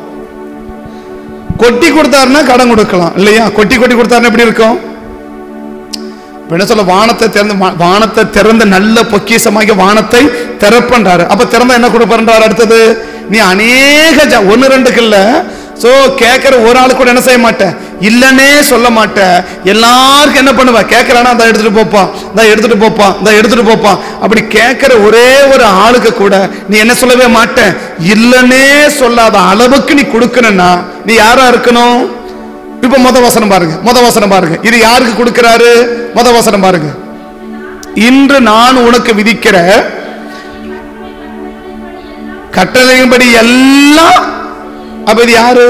கொட்டி கொடுத்தாருன்னா கடன் கொடுக்கலாம் இல்லையா கொட்டி கொட்டி கொடுத்தாருன்னா எப்படி இருக்கும் இப்ப என்ன சொல்ல வானத்தை திறந்து வா- வானத்தை திறந்த நல்ல பொக்கிஷமாகிய வானத்தை திறப்பன்றாரு அப்ப திறந்தா என்ன கொடுப்பாருன்றாரு அடுத்தது நீ அநேக ஜா- ஒண்ணு ரெண்டுக்கு இல்ல சோ கேட்கிற ஒரு ஆளு கூட என்ன செய்ய மாட்டேன் இல்லனே சொல்ல மாட்டேன் எல்லாருக்கும் என்ன பண்ணுவ கேட்கறானா அதை எடுத்துட்டு போப்பான் இந்த எடுத்துட்டு போப்பான் இந்த எடுத்துட்டு போப்பான் அப்படி கேட்கிற ஒரே ஒரு ஆளுக்கு கூட நீ என்ன சொல்லவே மாட்டேன் இல்லனே சொல்லாத அளவுக்கு நீ கொடுக்கணும்னா நீ யாரா இருக்கணும் இப்ப முத வசனம் பாருங்க முத வசனம் பாருங்க இது யாருக்கு கொடுக்கிறாரு முத வசனம் பாருங்க இன்று நான் உனக்கு விதிக்கிற கட்டளையின்படி எல்லாம் அப்ப இது யாரு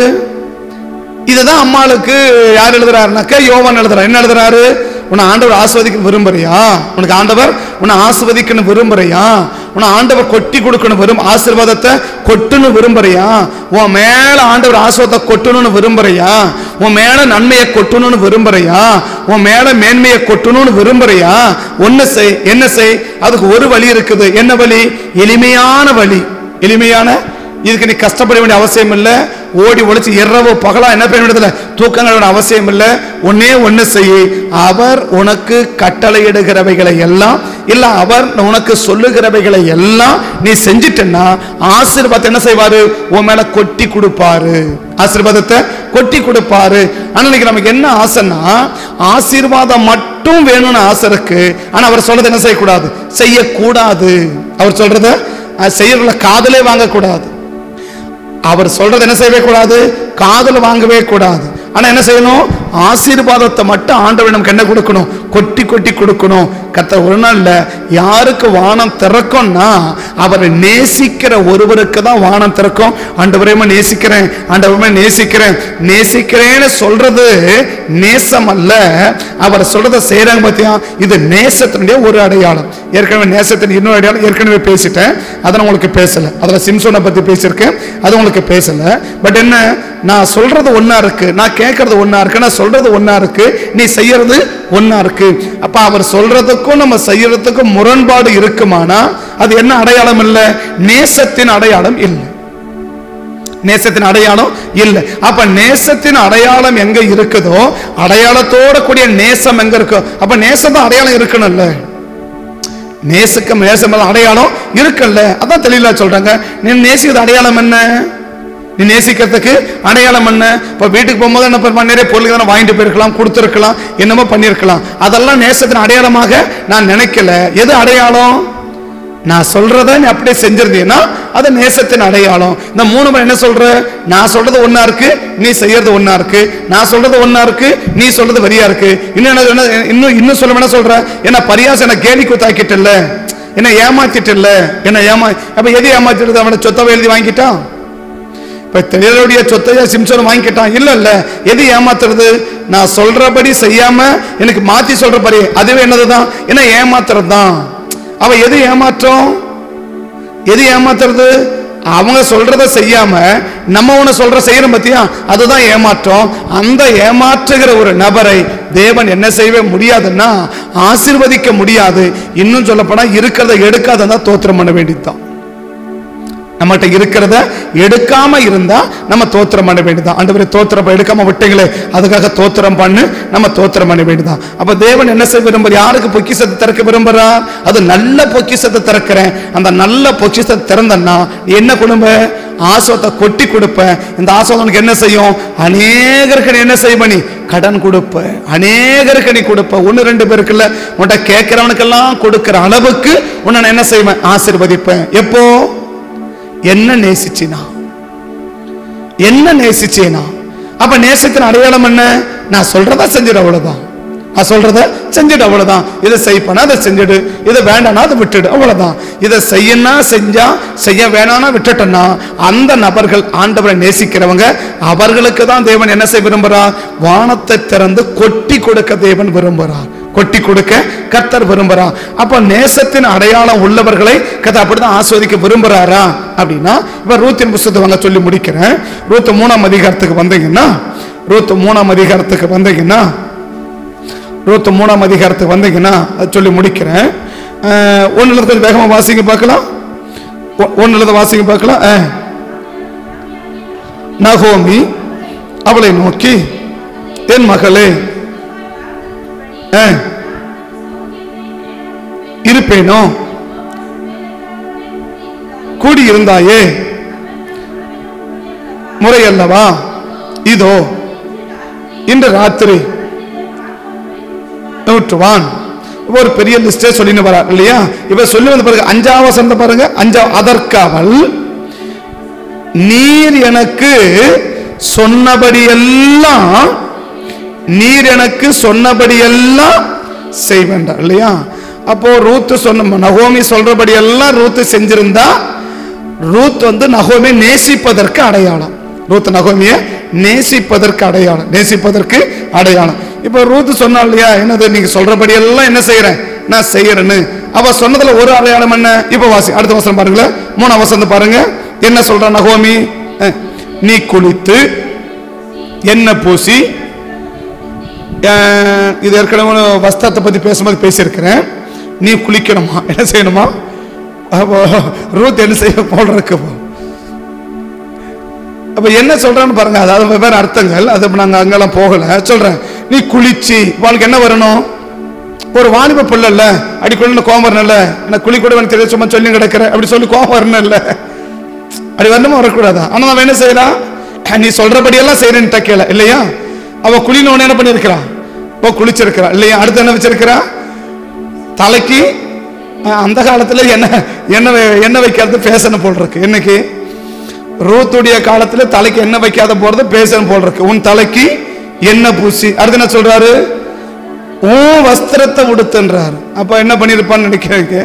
இதுதான் அம்மாளுக்கு யார் எழுதுறாருனாக்க யோவான் எழுதுறாரு என்ன எழுதுறாரு உன்னை ஆண்டவர் ஆஸ்வதிக்க விரும்புறியா உனக்கு ஆண்டவர் உன்னை ஆஸ்வதிக்கணும் விரும்புறியா உன்னை ஆண்டவர் கொட்டி கொடுக்கணும் விரும் ஆசீர்வாதத்தை கொட்டுன்னு விரும்புறியா உன் மேல ஆண்டவர் ஆசீர்வாதத்தை கொட்டணும்னு விரும்புறியா உன் மேல நன்மையை கொட்டணும்னு விரும்புறியா உன் மேல மேன்மையை கொட்டணும்னு விரும்புறியா ஒன்னு செய் என்ன செய் அதுக்கு ஒரு வழி இருக்குது என்ன வழி எளிமையான வழி எளிமையான இதுக்கு நீ கஷ்டப்பட வேண்டிய அவசியம் இல்ல ஓடி ஒழிச்சு இரவு பகலா என்ன பண்ண வேண்டியதில்ல தூக்கங்கள் வேண்டிய அவசியம் இல்ல ஒன்னே ஒண்ணு செய்ய அவர் உனக்கு கட்டளையிடுகிறவைகளை எல்லாம் இல்ல அவர் உனக்கு சொல்லுகிறவைகளை எல்லாம் நீ செஞ்சிட்டன்னா ஆசீர்வாதத்தை என்ன செய்வாரு உன் மேல கொட்டி கொடுப்பாரு ஆசீர்வாதத்தை கொட்டி கொடுப்பாரு ஆனா இன்னைக்கு நமக்கு என்ன ஆசைன்னா ஆசீர்வாதம் மட்டும் வேணும்னு ஆசை இருக்கு ஆனா அவர் சொல்றது என்ன செய்யக்கூடாது செய்யக்கூடாது அவர் சொல்றத செய்யறதுல காதலே வாங்கக்கூடாது அவர் சொல்றது என்ன செய்யவே கூடாது காதல வாங்கவே கூடாது ஆனா என்ன செய்யணும் ஆசீர்வாதத்தை மட்டும் ஆண்டவர் நமக்கு என்ன கொடுக்கணும் கொட்டி கொட்டி கொடுக்கணும் கத்த ஒரு நாள்ல யாருக்கு வானம் திறக்கும்னா அவரை நேசிக்கிற ஒருவருக்கு தான் வானம் திறக்கும் ஆண்டவரையுமே நேசிக்கிறேன் ஆண்டவரையுமே நேசிக்கிறேன் நேசிக்கிறேன்னு சொல்றது நேசம் அல்ல அவர் சொல்றதை செய்யறாங்க பார்த்தியா இது நேசத்தினுடைய ஒரு அடையாளம் ஏற்கனவே நேசத்தின் இன்னொரு அடையாளம் ஏற்கனவே பேசிட்டேன் அதை நான் உங்களுக்கு பேசல அதுல சிம்சோனை பத்தி பேசியிருக்கேன் அது உங்களுக்கு பேசல பட் என்ன நான் சொல்றது ஒண்ணா இருக்கு நான் கேட்கறது ஒண்ணா இருக்கு நான் சொல்றது ஒண்ணா இருக்கு நீ செய்யறது ஒண்ணா இருக்கு அப்ப அவர் சொல்றதுக்கும் நம்ம செய்யறதுக்கும் முரண்பாடு இருக்குமானா அது என்ன அடையாளம் இல்ல நேசத்தின் அடையாளம் இல்லை நேசத்தின் அடையாளம் இல்லை அப்ப நேசத்தின் அடையாளம் எங்க இருக்குதோ அடையாளத்தோட கூடிய நேசம் எங்க இருக்கோ அப்ப நேசம் தான் அடையாளம் இருக்கணும்ல நேசுக்கு நேசம் மேல அடையாளம் இருக்குல்ல அதான் தெளிவா சொல்றாங்க நீ நேசிக்கிறது அடையாளம் என்ன நீ நேசிக்கிறதுக்கு அடையாளம் என்ன இப்ப வீட்டுக்கு போகும்போது என்ன பண்ணுவா நிறைய பொருள்கள் தானே வாங்கிட்டு போயிருக்கலாம் கொடுத்துருக்கலாம் என்னமோ பண்ணியிருக்கலாம் அதெல்லாம் நேசத்தின் அடையாளமாக நான் நினைக்கல எது அடையாளம் நான் சொல்றத நீ அப்படியே செஞ்சிருந்தீங்கன்னா அது நேசத்தின் அடையாளம் இந்த மூணு பேர் என்ன சொல்ற நான் சொல்றது ஒண்ணா இருக்கு நீ செய்யறது ஒண்ணா இருக்கு நான் சொல்றது ஒண்ணா இருக்கு நீ சொல்றது வரியா இருக்கு இன்னும் என்ன- என்ன இன்னும் இன்னும் சொல்ல என்ன சொல்ற என்ன பரியாசம் என்ன கேலி குத்தாக்கிட்டல என்ன ஏமாத்திட்டல என்ன ஏமா அப்ப எது ஏமாத்திட்டு அவனை சொத்தவை எழுதி வாங்கிட்டான் இப்ப தெரியலுடைய சொத்தையா சிம்சன் வாங்கிக்கிட்டான் இல்ல இல்ல எது ஏமாத்துறது நான் சொல்றபடி செய்யாம எனக்கு மாத்தி சொல்றபடி அதுவே என்னதுதான் என்ன ஏமாத்துறது தான் அவ எது ஏமாற்றம் எது ஏமாத்துறது அவங்க சொல்றத செய்யாம நம்ம ஒண்ணு சொல்ற செய்யறோம் பத்தியா அதுதான் ஏமாற்றம் அந்த ஏமாற்றுகிற ஒரு நபரை தேவன் என்ன செய்யவே முடியாதுன்னா ஆசீர்வதிக்க முடியாது இன்னும் சொல்லப்போனா இருக்கிறத எடுக்காததா தோத்திரம் பண்ண வேண்டியதுதான் நம்மகிட்ட இருக்கிறத எடுக்காம இருந்தா நம்ம தோத்திரம் பண்ண வேண்டியதான் ஆண்டவரே தோத்திரம் எடுக்காம விட்டீங்களே அதுக்காக தோத்திரம் பண்ணு நம்ம தோத்திரம் பண்ண வேண்டியதான் அப்ப தேவன் என்ன செய்ய விரும்புற யாருக்கு பொக்கிஷத்தை திறக்க விரும்புறா அது நல்ல பொக்கிஷத்தை திறக்கிறேன் அந்த நல்ல பொக்கிஷத்தை திறந்தன்னா நீ என்ன கொடுப்ப ஆசோத்தை கொட்டி கொடுப்ப இந்த ஆசோதம் உனக்கு என்ன செய்யும் அநேகருக்கு நீ என்ன செய்வ நீ கடன் கொடுப்ப அநேகருக்கு நீ கொடுப்ப ஒன்னு ரெண்டு பேருக்குல்ல உன்கிட்ட கேட்கிறவனுக்கெல்லாம் கொடுக்கிற அளவுக்கு உன்னை நான் என்ன செய்வேன் ஆசீர்வதிப்பேன் எப்போ என்ன நேசிச்சினா என்ன நேசிச்சேனா அப்ப நேசத்தின் அடையாளம் என்ன நான் சொல்றதா செஞ்சிடு அவ்வளவுதான் நான் சொல்றத செஞ்சிடு அவ்வளவுதான் இதை செய்ப்பனா அதை செஞ்சிடு இதை வேண்டானா அதை விட்டுடு அவ்வளவுதான் இதை செய்யனா செஞ்சா செய்ய வேணானா விட்டுட்டனா அந்த நபர்கள் ஆண்டவரை நேசிக்கிறவங்க அவர்களுக்கு தான் தேவன் என்ன செய்ய விரும்புறார் வானத்தை திறந்து கொட்டி கொடுக்க தேவன் விரும்புறார் கொட்டி கொடுக்க கர்த்தர் விரும்புறார் அப்ப நேசத்தின் அடையாளம் உள்ளவர்களை கதை அப்படிதான் ஆஸ்வதிக்க விரும்புறாரா அப்படின்னா இப்ப ரூத்தின் புஸ்தத்தை வாங்க சொல்லி முடிக்கிறேன் ரூத் மூணாம் அதிகாரத்துக்கு வந்தீங்கன்னா ரூத் மூணாம் அதிகாரத்துக்கு வந்தீங்கன்னா ரூத் மூணாம் அதிகாரத்துக்கு வந்தீங்கன்னா அது சொல்லி முடிக்கிறேன் அஹ், ஒண்ணுல இருந்து கொஞ்சம் வேகமா வாசிங்க பார்க்கலாம் ஒ- ஒண்ணுல இருந்து வாசிங்க பார்க்கலாம் அஹ். நகோமி அவளை நோக்கி என் மகளே அஹ், இருப்பேனோ கூடியிருந்தாயே முறையல்லவா இதோ இன்று ராத்திரி நூற்றுவான் இப்ப ஒரு பெரிய லிஸ்டே சொல்லின்னு வரார் இல்லையா இப்ப சொல்லி வந்த பிறகு அஞ்சாவது வசந்த பாருங்க அஞ்சா அதற்காவல் நீர் எனக்கு சொன்னபடியெல்லாம் நீர் எனக்கு சொன்னபடியெல்லாம் செய்வேன்றார் இல்லையா அப்போ ரூத்து சொன்ன நகோமி சொல்றபடி எல்லாம் ரூத்து செஞ்சிருந்தா ரூத் வந்து நகோமி நேசிப்பதற்கு அடையாளம் ரூத் நகோமிய நேசிப்பதற்கு அடையாளம் நேசிப்பதற்கு அடையாளம் இப்போ ரூத் சொன்னா இல்லையா என்னது நீங்க சொல்றபடி எல்லாம் என்ன செய்யறேன் நான் செய்யறேன்னு அவ சொன்னதுல ஒரு அடையாளம் என்ன இப்ப வாசி அடுத்த வசனம் பாருங்களேன் மூணாம் வசனம் பாருங்க என்ன சொல்ற நகோமி அஹ், நீ குளித்து எண்ணெய் பூசி அஹ், இது ஏற்கனவே ஒரு வஸ்திரத்தை பத்தி பேசும்போது பேசியிருக்கிறேன் நீ குளிக்கணுமா என்ன செய்யணுமா அப்போ ரூத் என்ன செய்ய போடுறதுக்கு அப்ப என்ன சொல்றான்னு பாருங்க அதாவது வெவ்வேறு அர்த்தங்கள் அது இப்ப நாங்க அங்கெல்லாம் போகல சொல்றேன் நீ குளிச்சு வாழ்க்கை என்ன வரணும் ஒரு வாலிப பிள்ளை இல்ல அடிக்குள்ள கோபம் வரணும்ல எனக்கு குளி கூட எனக்கு தெரிய சும்மா சொல்லி கிடக்குற அப்படி சொல்லி கோபம் வரணும் இல்ல அப்படி வரணுமா வரக்கூடாதா ஆனா அவன் என்ன செய்யறான் நீ சொல்றபடி எல்லாம் செய்யறேன்னு கேள இல்லையா அவ குளின உடனே என்ன பண்ணிருக்கிறா இப்போ குளிச்சிருக்கிறா இல்லையா அடுத்து என்ன வச்சிருக்கிறா தலைக்கு அஹ், அந்த காலத்துல என்ன என்ன என்ன வைக்கிறது பேசணும் போல் இருக்கு என்னைக்கு ரூத்துடைய காலத்துல தலைக்கு எண்ணெய் வைக்காத போறது பேசணும் போல் இருக்கு உன் தலைக்கு எண்ணெய் பூசி அடுத்து என்ன சொல்றாரு உன் வஸ்திரத்தை உடுத்துன்றாரு அப்ப என்ன பண்ணிருப்பான்னு நினைக்கிறேன்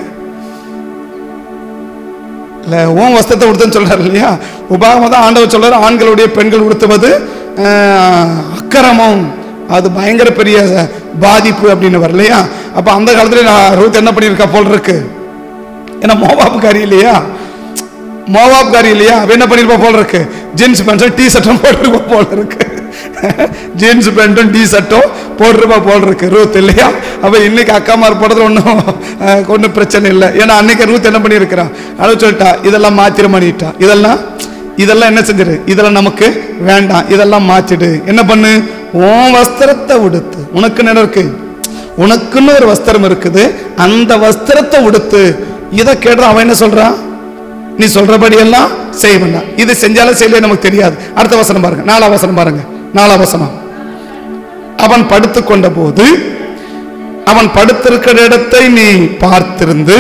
இல்ல உன் வஸ்திரத்தை உடுத்துன்னு சொல்றாரு இல்லையா உபாகம தான் ஆண்டவர் சொல்றாரு ஆண்களுடைய பெண்கள் உடுத்துவது ஆஹ், அக்கிரமம் அது பயங்கர பெரிய பாதிப்பு அப்படின்னு வர இல்லையா அப்ப அந்த காலத்துல நான் ரூத் என்ன பண்ணியிருக்கா போல் இருக்கு ஏன்னா மோவாப்புக்காரி இல்லையா மோவாப்காரி இல்லையா அவ என்ன பண்ணிருப்பா போல இருக்கு ஜீன்ஸ் பேண்ட்டும் டி ஷர்ட்டும் போட்டிருப்பா போல இருக்கு ஜீன்ஸ் பேண்ட்டும் டி ஷர்ட்டும் போட்டிருப்பா போல இருக்கு ரூத் இல்லையா அப்ப இன்னைக்கு அக்காமார் போடுறது ஒன்றும் ஒன்றும் பிரச்சனை இல்லை ஏன்னா அன்னைக்கு ரூத் என்ன பண்ணியிருக்கிறா அளவு சொல்லிட்டா இதெல்லாம் மாத்திரம் பண்ணிட்டா இதெல்லாம் இதெல்லாம் என்ன செஞ்சிரு இதெல்லாம் நமக்கு வேண்டாம் இதெல்லாம் மாத்திடு என்ன பண்ணு உன் வஸ்திரத்தை உடுத்து உனக்கு என்ன இருக்கு உனக்குன்னு ஒரு வஸ்திரம் இருக்குது அந்த வஸ்திரத்தை உடுத்து இதை கேட்டு அவன் என்ன சொல்றான் நீ சொல்றபடி எல்லாம் செய்ய வேண்டாம் இது செஞ்சாலும் செய்யல நமக்கு தெரியாது அடுத்த வசனம் பாருங்க நாலாம் வசனம் பாருங்க நாலாம் வசனம் அவன் படுத்துக் கொண்ட போது அவன் படுத்திருக்கிற இடத்தை நீ பார்த்திருந்து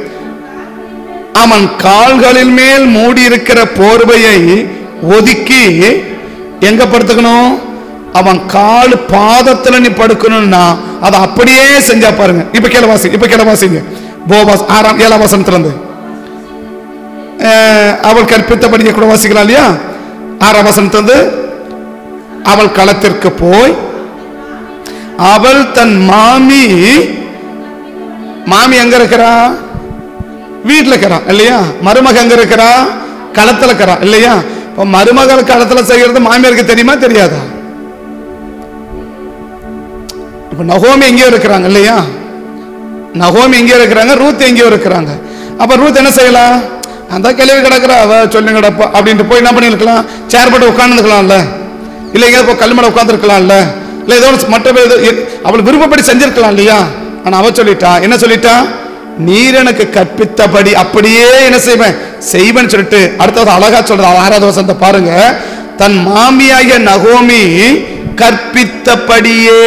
அவன் கால்களில் மேல் மூடி இருக்கிற போர்வையை ஒதுக்கி எங்க படுத்துக்கணும் அவன் கால் பாதத்துல நீ படுக்கணும்னா அதை அப்படியே செஞ்சா பாருங்க இப்ப கீழே வாசி இப்ப கீழே வாசிங்க போபாஸ் ஆறாம் ஏழாம் வசனத்துல இருந்து அஹ், அவள் கற்பித்தபடியே கூட வாசிக்கலாம் இல்லையா ஆறாம் வசனத்திலிருந்து அவள் களத்திற்கு போய் அவள் தன் மாமி மாமி எங்க இருக்கிறா வீட்டுல இருக்கிறா இல்லையா மருமக எங்க இருக்கிறா களத்துல இருக்கிறா இல்லையா இப்ப மருமகள் களத்துல செய்யறது மாமியாருக்கு தெரியுமா தெரியாதா இப்ப நகோமி எங்கேயோ இருக்கிறாங்க இல்லையா நகோமி எங்கேயோ இருக்கிறாங்க ரூத் எங்கேயோ இருக்கிறாங்க அப்ப ரூத் என்ன செய்யலாம் அந்த கிளவி கிடக்குறா அவ சொல்லி கிடப்பா அப்படின்ட்டு போய் என்ன பண்ணிருக்கலாம் சேர் போட்டு உட்காந்துருக்கலாம்ல இல்லை எங்கேயாவது போய் கல் மேல உட்காந்துருக்கலாம்ல இல்லை ஏதோ ஒண்ணு மற்ற ஏதோ எ- அவள் விருப்பப்படி செஞ்சிருக்கலாம் இல்லையா ஆனா அவ சொல்லிட்டா என்ன சொல்லிட்டா நீர் எனக்கு கற்பித்தபடி அப்படியே என்ன செய்வேன் செய்வேன்னு சொல்லிட்டு அடுத்தது அழகா சொல்றது ஆறாவது வசந்த பாருங்க தன் மாமியாகிய நகோமி கற்பித்தபடியே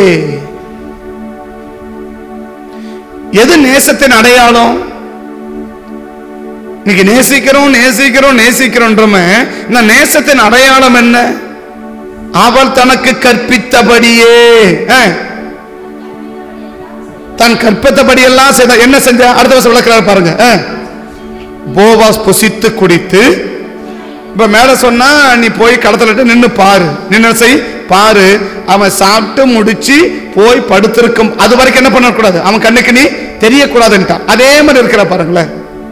எது நேசத்தின் அடையாளம் இன்னைக்கு நேசிக்கிறோம் நேசிக்கிறோம் நேசிக்கிறோன்றமே இந்த நேசத்தின் அடையாளம் என்ன அவள் தனக்கு கற்பித்தபடியே அஹ், தன் கற்பித்தபடி எல்லாம் செய்த என்ன செஞ்ச அடுத்த வருஷம் விளக்குறாரு பாருங்க அஹ். போவாஸ் புசித்து குடித்து இப்ப மேல சொன்னா நீ போய் களத்துல நின்னு பாரு நின்னு செய் பாரு அவன் சாப்பிட்டு முடிச்சு போய் படுத்திருக்கும் அது வரைக்கும் என்ன பண்ணக்கூடாது அவன் கண்ணுக்கு நீ தெரியக்கூடாதுன்ட்டான் அதே மாதிரி இருக்கிற பாருங்களேன்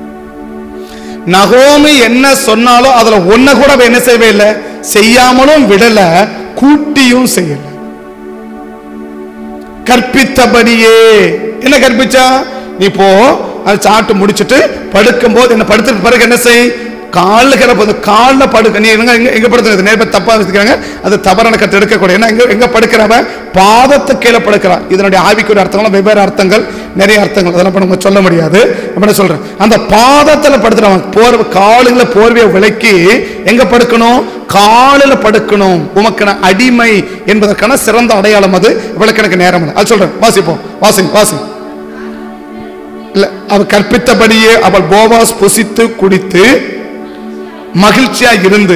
நகோமி என்ன சொன்னாலும் அதுல ஒன்ன கூட அவ என்ன செய்யவே இல்லை செய்யாமலும் விடல கூட்டியும் செய்யல கற்பித்தபடியே என்ன கற்பிச்சா நீ போ அது சாப்பிட்டு முடிச்சிட்டு படுக்கும் போது என்ன படுத்துட்டு பிறகு என்ன செய் காலில் கிடப்பது காலில் படுக்க நீ எங்க எங்க எங்க படுத்துறது நேர்மை தப்பா வச்சுக்கிறாங்க அது தவறான கற்று எடுக்கக்கூடிய ஏன்னா எங்க எங்க படுக்கிறவ பாதத்து கீழே படுக்கிறான் இதனுடைய ஆவிக்குரிய அர்த்தங்கள் வெவ்வேறு அர்த்தங்கள் நிறைய அர்த்தங்கள் அதெல்லாம் இப்ப நம்ம சொல்ல முடியாது இப்ப என்ன சொல்றேன் அந்த பாதத்துல படுத்துறவன் போர்வை காலுல போர்வையை விலக்கி எங்க படுக்கணும் காலில் படுக்கணும் உமக்கு நான் அடிமை என்பதற்கான சிறந்த அடையாளம் அது விளக்கணக்கு நேரம் இல்லை. அது சொல்றேன் வாசிப்போம் வாசி வாசி இல்ல அவ கற்பித்தபடியே அவள் போவாஸ் புசித்து குடித்து மகிழ்ச்சியா இருந்து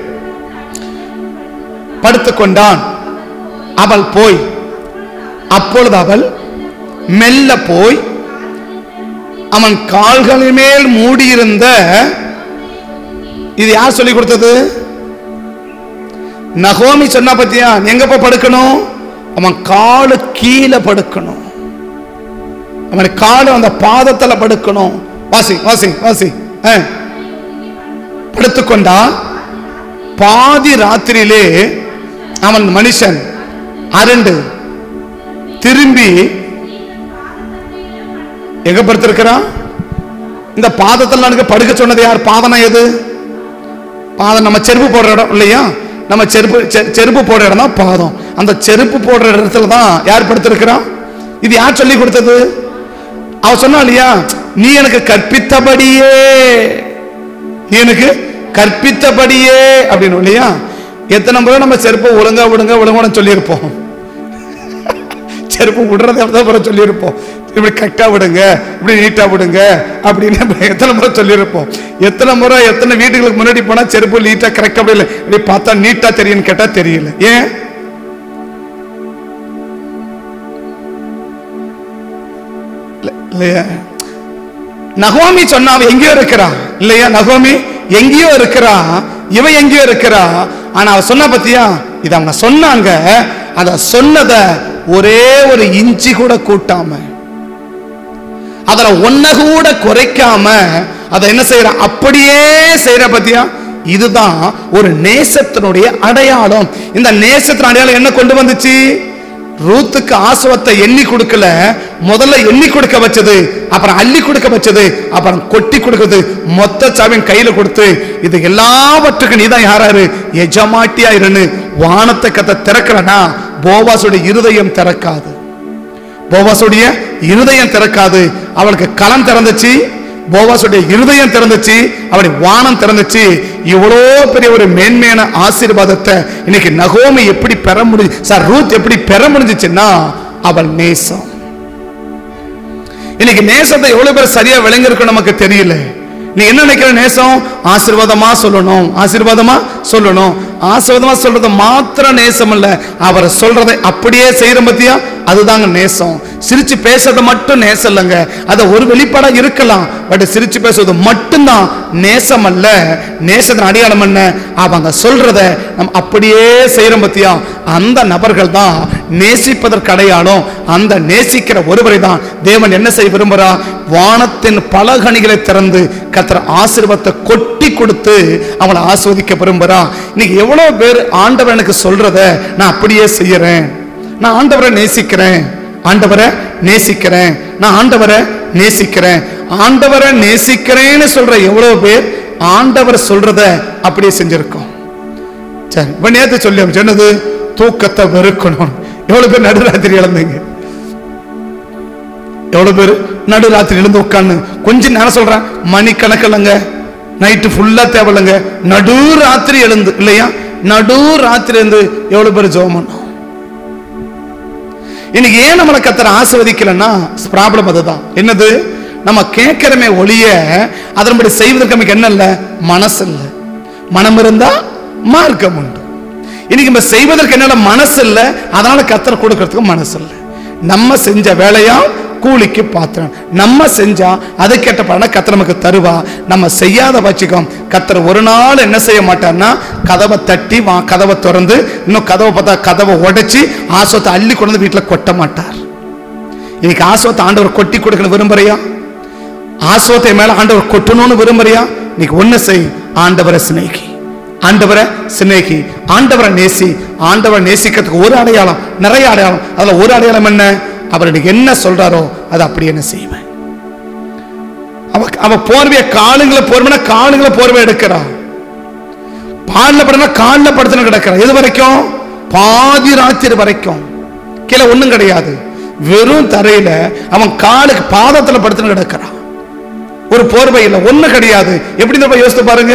படுத்துக்கொண்டான் அவள் போய் அப்பொழுது அவள் மெல்ல போய் அவன் கால்களின் மேல் மூடியிருந்த இது யார் சொல்லி கொடுத்தது நகோமி சொன்னா பத்தியா நீ எங்க போய் படுக்கணும் அவன் காலு கீழே படுக்கணும் அவன் காலு அந்த பாதத்துல படுக்கணும் வாசி வாசி வாசி ஆ. படுத்துக்கொண்டான் பாதி ராத்திரியிலே அவன் மனுஷன் அரண்டு திரும்பி எங்க படுத்திருக்கிறான் இந்த பாதத்தில் எனக்கு படுக்க சொன்னது யார் பாதனா எது பாதம் நம்ம செருப்பு போடுற இடம் இல்லையா நம்ம செருப்பு செ- செருப்பு போடுற இடம் தான் பாதம் அந்த செருப்பு போடுற இடத்துல தான் யார் படுத்திருக்கிறான் இது யார் சொல்லி கொடுத்தது அவ சொன்னா இல்லையா நீ எனக்கு கற்பித்தபடியே நீ எனக்கு கற்பித்தபடியே அப்படின்னு இல்லையா எத்தனை முறை நம்ம செருப்பை ஒழுங்கா விடுங்க ஒழுங்கோட சொல்லியிருப்போம் செருப்பு விடுறதை எவ்வளோ முறை சொல்லியிருப்போம் இப்படி கரெக்டா விடுங்க இப்படி நீட்டா விடுங்க அப்படின்னு நம்ம எத்தனை முறை சொல்லியிருப்போம் எத்தனை முறை எத்தனை வீட்டுகளுக்கு முன்னாடி போனா செருப்பு நீட்டா கரெக்டா அப்படி இல்லை இப்படி பார்த்தா நீட்டா தெரியும்னு கேட்டா தெரியல ஏன் இல்ல- இல்லையா நகோமி சொன்னா அவ எங்கேயோ இருக்கிறா இல்லையா நகோமி எங்கேயோ இருக்கிறா இவ எங்கேயோ இருக்கிறா ஆனா அவ சொன்னா பத்தியா இது அவங்க சொன்னாங்க அத சொன்னத ஒரே ஒரு இன்ச்சி கூட கூட்டாம அதுல ஒன்ன கூட குறைக்காம அதை என்ன செய்யற அப்படியே செய்யற பத்தியா இதுதான் ஒரு நேசத்தினுடைய அடையாளம் இந்த நேசத்தின் அடையாளம் என்ன கொண்டு வந்துச்சு ரூத்துக்கு ஆசுவத்தை எண்ணி கொடுக்கல முதல்ல எண்ணி கொடுக்க வச்சது அப்புறம் அள்ளி கொடுக்க வச்சது அப்புறம் கொட்டி கொடுக்குது மொத்த சாவின் கையில கொடுத்து இது எல்லாவற்றுக்கும் நீதான் யாராரு எஜமாட்டியா இருன்னு வானத்தை கத்த திறக்கிறனா போவாசுடைய இருதயம் திறக்காது போவாசுடைய இருதயம் திறக்காது அவளுக்கு களம் திறந்துச்சு போவாசுடைய இருதயம் திறந்துச்சு அவளுடைய வானம் திறந்துச்சு இவ்வளோ பெரிய ஒரு மேன்மையான ஆசீர்வாதத்தை இன்னைக்கு நகோமி எப்படி பெற முடிஞ்சு சார் ரூத் எப்படி பெற முடிஞ்சுச்சுன்னா அவள் நேசம் இன்னைக்கு நேசத்தை எவ்வளவு பேர் சரியா விளங்கிருக்கும் நமக்கு தெரியல நீ என்ன நினைக்கிற நேசம் ஆசீர்வாதமா சொல்லணும் ஆசீர்வாதமா சொல்லணும் ஆசீர்வாதமா சொல்றது மாத்திரம் நேசம் இல்ல அவர் சொல்றதை அப்படியே செய்யற பத்தியா அதுதாங்க நேசம் சிரிச்சு பேசுறது மட்டும் நேசம் இல்லைங்க அது ஒரு வெளிப்பாடா இருக்கலாம் பட் சிரிச்சு பேசுறது மட்டும்தான் நேசம் அல்ல நேசத்தின் அடையாளம் என்ன அவங்க சொல்றத நம்ம அப்படியே செய்யறோம் பத்தியா அந்த நபர்கள் தான் நேசிப்பதற்கு அடையாளம் அந்த நேசிக்கிற ஒருவரை தான் தேவன் என்ன செய்ய விரும்புறா வானத்தின் பல கனிகளை திறந்து கத்திர ஆசீர்வாதத்தை கொட்டி சொல்லி கொடுத்து அவளை ஆஸ்வதிக்க விரும்புறான் இன்னைக்கு எவ்வளவு பேர் ஆண்டவர் எனக்கு சொல்றத நான் அப்படியே செய்யறேன் நான் ஆண்டவரை நேசிக்கிறேன் ஆண்டவரை நேசிக்கிறேன் நான் ஆண்டவரை நேசிக்கிறேன் ஆண்டவரை நேசிக்கிறேன்னு சொல்ற எவ்வளவு பேர் ஆண்டவர் சொல்றத அப்படியே செஞ்சிருக்கோம் சரி இப்ப நேத்து சொல்லி அவன் சொன்னது தூக்கத்தை வெறுக்கணும் எவ்வளவு பேர் நடுராத்திரி இழந்தீங்க எவ்வளவு பேர் நடுராத்திரி எழுந்து உட்காந்து கொஞ்சம் நான் சொல்றேன் மணி கணக்கில்லைங்க நைட்டு ஃபுல்லா தேவையில்லைங்க நடு ராத்திரி எழுந்து இல்லையா நடு ராத்திரி எழுந்து எவ்வளவு பேர் ஜெபம் பண்ணோம் இன்னைக்கு ஏன் நம்மளை கத்தரை ஆசிர்வதிக்கலன்னா ப்ராப்ளம் அதுதான் என்னது நம்ம கேட்கிறமே ஒளிய அதன்படி செய்வதற்கு நமக்கு என்ன இல்ல மனசு இல்ல மனம் இருந்தா மார்க்கம் உண்டு இன்னைக்கு நம்ம செய்வதற்கு என்ன மனசு இல்ல அதனால கத்தரை கொடுக்கறதுக்கு மனசு இல்ல நம்ம செஞ்ச வேலையா கூலிக்கு பாத்திரம் நம்ம செஞ்சா அதை கேட்ட பலனை கத்தர் நமக்கு தருவா நம்ம செய்யாத வச்சுக்கோம் கத்தர் ஒரு நாள் என்ன செய்ய மாட்டார்னா கதவை தட்டி வா கதவை திறந்து இன்னும் கதவை பார்த்தா கதவை உடைச்சி ஆசோத்தை அள்ளி கொண்டு வந்து வீட்டில் கொட்ட மாட்டார் இன்னைக்கு ஆசோத்தை ஆண்டவர் கொட்டி கொடுக்கணும் விரும்புறியா ஆசோத்தை மேல ஆண்டவர் கொட்டணும்னு விரும்புறியா இன்னைக்கு ஒண்ணு செய் ஆண்டவரை சிநேகி ஆண்டவரை சிநேகி ஆண்டவரை நேசி ஆண்டவரை நேசிக்கிறதுக்கு ஒரு அடையாளம் நிறைய அடையாளம் அதுல ஒரு அடையாளம் என்ன அவர் எனக்கு என்ன சொல்றாரோ அதை அப்படி என்ன செய்வேன் அவ அவ போர்வைய காலுங்களை போர்வைனா காலுங்களை போர்வை எடுக்கிறா பால்ல படுனா காலில் படுத்துன்னு கிடக்கிறான் எது வரைக்கும் பாதி ராத்திரி வரைக்கும் கீழே ஒண்ணும் கிடையாது வெறும் தரையில அவன் காலுக்கு பாதத்துல படுத்துன்னு கிடக்கிறான் ஒரு போர்வை இல்லை ஒண்ணு கிடையாது எப்படி நம்ம யோசித்து பாருங்க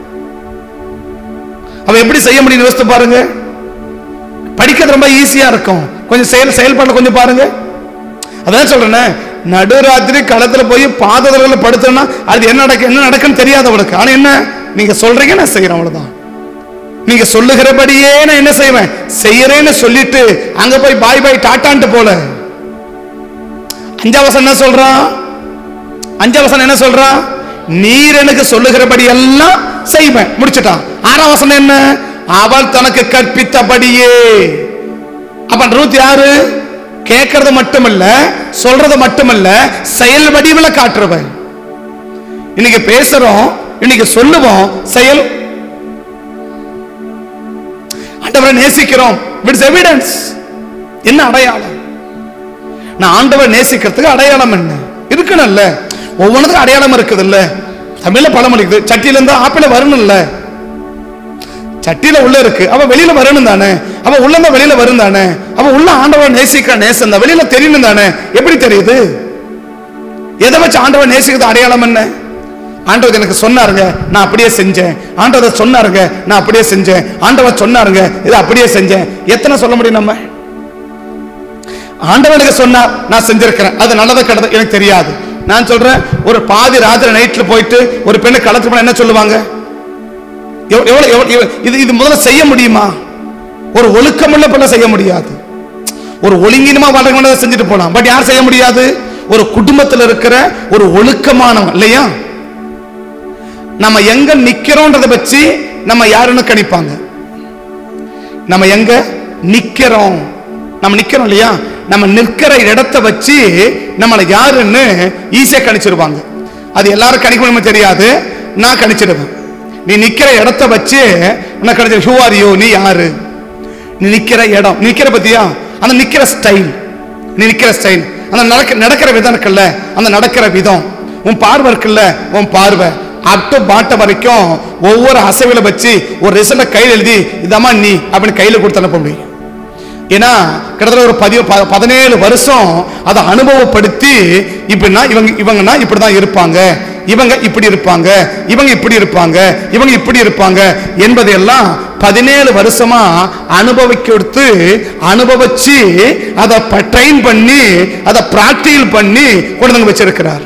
அவன் எப்படி செய்ய முடியும் யோசித்து பாருங்க படிக்கிறது ரொம்ப ஈஸியா இருக்கும் கொஞ்சம் செயல் செயல்பாடு கொஞ்சம் பாருங்க அதான் சொல்றேனே நடுராத்திரி களத்துல போய் பாதத்துல படுத்தோம்னா அது என்ன நடக்க என்ன நடக்குன்னு தெரியாது அவளுக்கு ஆனா என்ன நீங்க சொல்றீங்க நான் செய்யறேன் அவ்வளவுதான் நீங்க சொல்லுகிறபடியே நான் என்ன செய்வேன் செய்யறேன்னு சொல்லிட்டு அங்க போய் பாய் பாய் டாட்டான்ட்டு போல அஞ்சாம் வசனம் என்ன சொல்றான் அஞ்சாம் வசனம் என்ன சொல்றான் நீர் எனக்கு சொல்லுகிறபடி எல்லாம் செய்வேன் முடிச்சிட்டான் ஆறாம் வசனம் என்ன அவள் தனக்கு கற்பித்தபடியே அப்ப ரூத் யாரு கேட்கறது மட்டுமல்ல சொல்றது மட்டுமல்ல செயல் வடிவில் காட்டுறவன் இன்னைக்கு பேசுறோம் இன்னைக்கு சொல்லுவோம் செயல் ஆண்டவரை நேசிக்கிறோம் இட்ஸ் எவிடன்ஸ் என்ன அடையாளம் நான் ஆண்டவரை நேசிக்கிறதுக்கு அடையாளம் என்ன இருக்கணும்ல ஒவ்வொன்றுக்கும் அடையாளம் இருக்குது இல்ல தமிழ்ல பழமொழி இருக்குது சட்டியில இருந்தா ஆப்பிள வரணும்ல சட்டியில உள்ள இருக்கு அவ வெளியில வரணும் தானே அவ உள்ள இருந்தா வெளியில வரும் தானே அவ உள்ள ஆண்டவரை நேசிக்கிற நேசம் தான் வெளியில தெரியணும் தானே எப்படி தெரியுது எதை வச்சு ஆண்டவரை நேசிக்கிறது அடையாளம் என்ன ஆண்டவர் எனக்கு சொன்னாருங்க நான் அப்படியே செஞ்சேன் ஆண்டவர் சொன்னாருங்க நான் அப்படியே செஞ்சேன் ஆண்டவர் சொன்னாருங்க இதை அப்படியே செஞ்சேன் எத்தனை சொல்ல முடியும் நம்ம ஆண்டவர் எனக்கு சொன்னார் நான் செஞ்சிருக்கிறேன் அது நல்லதா கெட்டதா எனக்கு தெரியாது நான் சொல்றேன் ஒரு பாதி ராத்திரி நைட்ல போயிட்டு ஒரு பெண்ணு களத்து போனா என்ன சொல்லுவாங்க எவ்வ- எவ்வளவு எவ்வளவு- எவ்வளவு- இது இது முதல்ல செய்ய முடியுமா ஒரு ஒழுக்கமுள்ள பிள்ளை செய்ய முடியாது ஒரு ஒழுங்கினமா வாழ்க்கை செஞ்சுட்டு போலாம் பட் யார் செய்ய முடியாது ஒரு குடும்பத்தில் இருக்கிற ஒரு ஒழுக்கமானவன் இல்லையா நம்ம எங்க நிக்கிறோன்றத வச்சு நம்ம யாருன்னு கணிப்பாங்க நம்ம எங்க நிக்கிறோம் நம்ம நிக்கிறோம் இல்லையா நம்ம நிற்கிற இடத்த வச்சு நம்மளை யாருன்னு ஈஸியா கணிச்சிருவாங்க அது எல்லாரும் கணிக்க முடியுமா தெரியாது நான் கணிச்சிடுவேன் நீ நிக்கிற இடத்த வச்சு உனக்கு கிடைச்ச ஹூ ஆர் யூ நீ யாரு நீ நிக்கிற இடம் நீ நிக்கிற பத்தியா அந்த நிக்கிற ஸ்டைல் நீ நிக்கிற ஸ்டைல் அந்த நடக்க நடக்கிற விதம் இருக்குல்ல அந்த நடக்கிற விதம் உன் பார்வை இருக்குல்ல உன் பார்வை அட்டு பாட்ட வரைக்கும் ஒவ்வொரு அசைவுல வச்சு ஒரு ரிசல்ட்டை கையில் எழுதி இதம்மா நீ அப்படின்னு கையில கொடுத்து அனுப்ப முடியும் ஏன்னா கிட்டத்தட்ட ஒரு பதி ப- பதினேழு வருஷம் அதை அனுபவப்படுத்தி இப்படின்னா இவங்க இவங்கன்னா இப்படிதான் இருப்பாங்க இவங்க இப்படி இருப்பாங்க இவங்க இப்படி இருப்பாங்க இவங்க இப்படி இருப்பாங்க என்பதையெல்லாம் பதினேழு வருஷமா அனுபவிக்கொடுத்து அனுபவிச்சு அதை ட்ரெயின் பண்ணி அதை பிராக்டிகல் பண்ணி கொண்டு வந்து வச்சிருக்கிறார்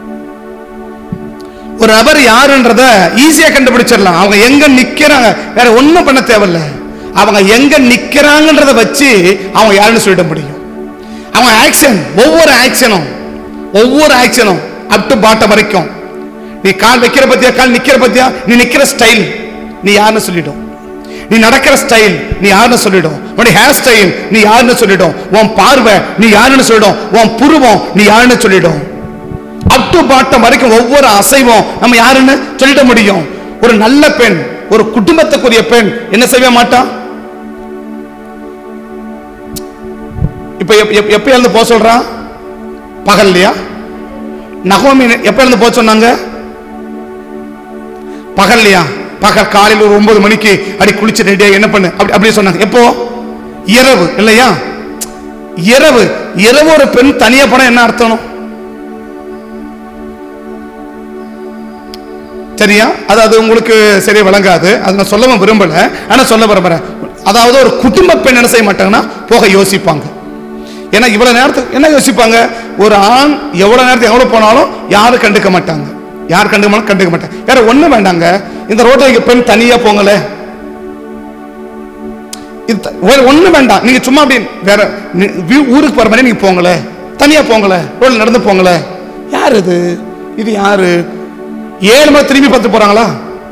ஒரு நபர் யாருன்றத ஈஸியா கண்டுபிடிச்சிடலாம் அவங்க எங்க நிக்கிறாங்க வேற ஒண்ணும் பண்ண தேவையில்ல அவங்க எங்க நிக்கிறாங்கன்றத வச்சு அவங்க யாருன்னு சொல்லிட முடியும் அவங்க ஆக்ஷன் ஒவ்வொரு ஆக்ஷனும் ஒவ்வொரு ஆக்ஷனும் அப் டு பாட்டம் வரைக்கும் நீ கால் வைக்கிற பத்தியா கால் நிக்கிற பத்தியா நீ நிக்கிற ஸ்டைல் நீ யாருன்னு சொல்லிடும் நீ நடக்கிற ஸ்டைல் நீ யாருன்னு சொல்லிடும் உன்னுடைய ஹேர் ஸ்டைல் நீ யாருன்னு சொல்லிடும் உன் பார்வை நீ யாருன்னு சொல்லிடும் உன் புருவம் நீ யாருன்னு சொல்லிடும் அப் டு பாட்டம் வரைக்கும் ஒவ்வொரு அசைவும் நம்ம யாருன்னு சொல்லிட முடியும் ஒரு நல்ல பெண் ஒரு குடும்பத்துக்குரிய பெண் என்ன செய்ய மாட்டான் இப்ப எப்- எப்- எப்ப எழுந்து போக சொல்றான் பகல்லையா நகோமி எப்ப எழுந்து போக சொன்னாங்க பகல்லையா பகல் காலையில் ஒரு ஒன்பது மணிக்கு அடி குளிச்சு ரெடியா என்ன பண்ணு அப்படி அப்படியே சொன்னாங்க எப்போ இரவு இல்லையா இரவு இரவு ஒரு பெண் தனியா போனா என்ன அர்த்தம் சரியா அது அது உங்களுக்கு சரியா விளங்காது அது நான் சொல்லவும் விரும்பல ஆனா சொல்ல விரும்புறேன் அதாவது ஒரு குடும்ப பெண் என்ன செய்ய மாட்டாங்கன்னா போக யோசிப்பாங்க ஏன்னா இவ்வளவு நேரத்துக்கு என்ன யோசிப்பாங்க ஒரு ஆண் எவ்வளவு நேரத்துக்கு எவ்வளவு போனாலும் யாரும் கண்டுக்க மாட்டாங்க யார் கண்டுக்க கண்டுக்க மாட்டாங்க வேற ஒண்ணு வேண்டாங்க இந்த ரோட்ல இங்க பெண் தனியா போங்களே இது த- வேற ஒண்ணு வேண்டாம் நீங்க சும்மா அப்படி வேற நீ- வீ- ஊருக்கு போற மாதிரி நீங்க போங்களே தனியா போங்களே ரோட்ல நடந்து போங்களே யார் இது இது யாரு ஏழு மணி திரும்பி பார்த்து போறாங்களா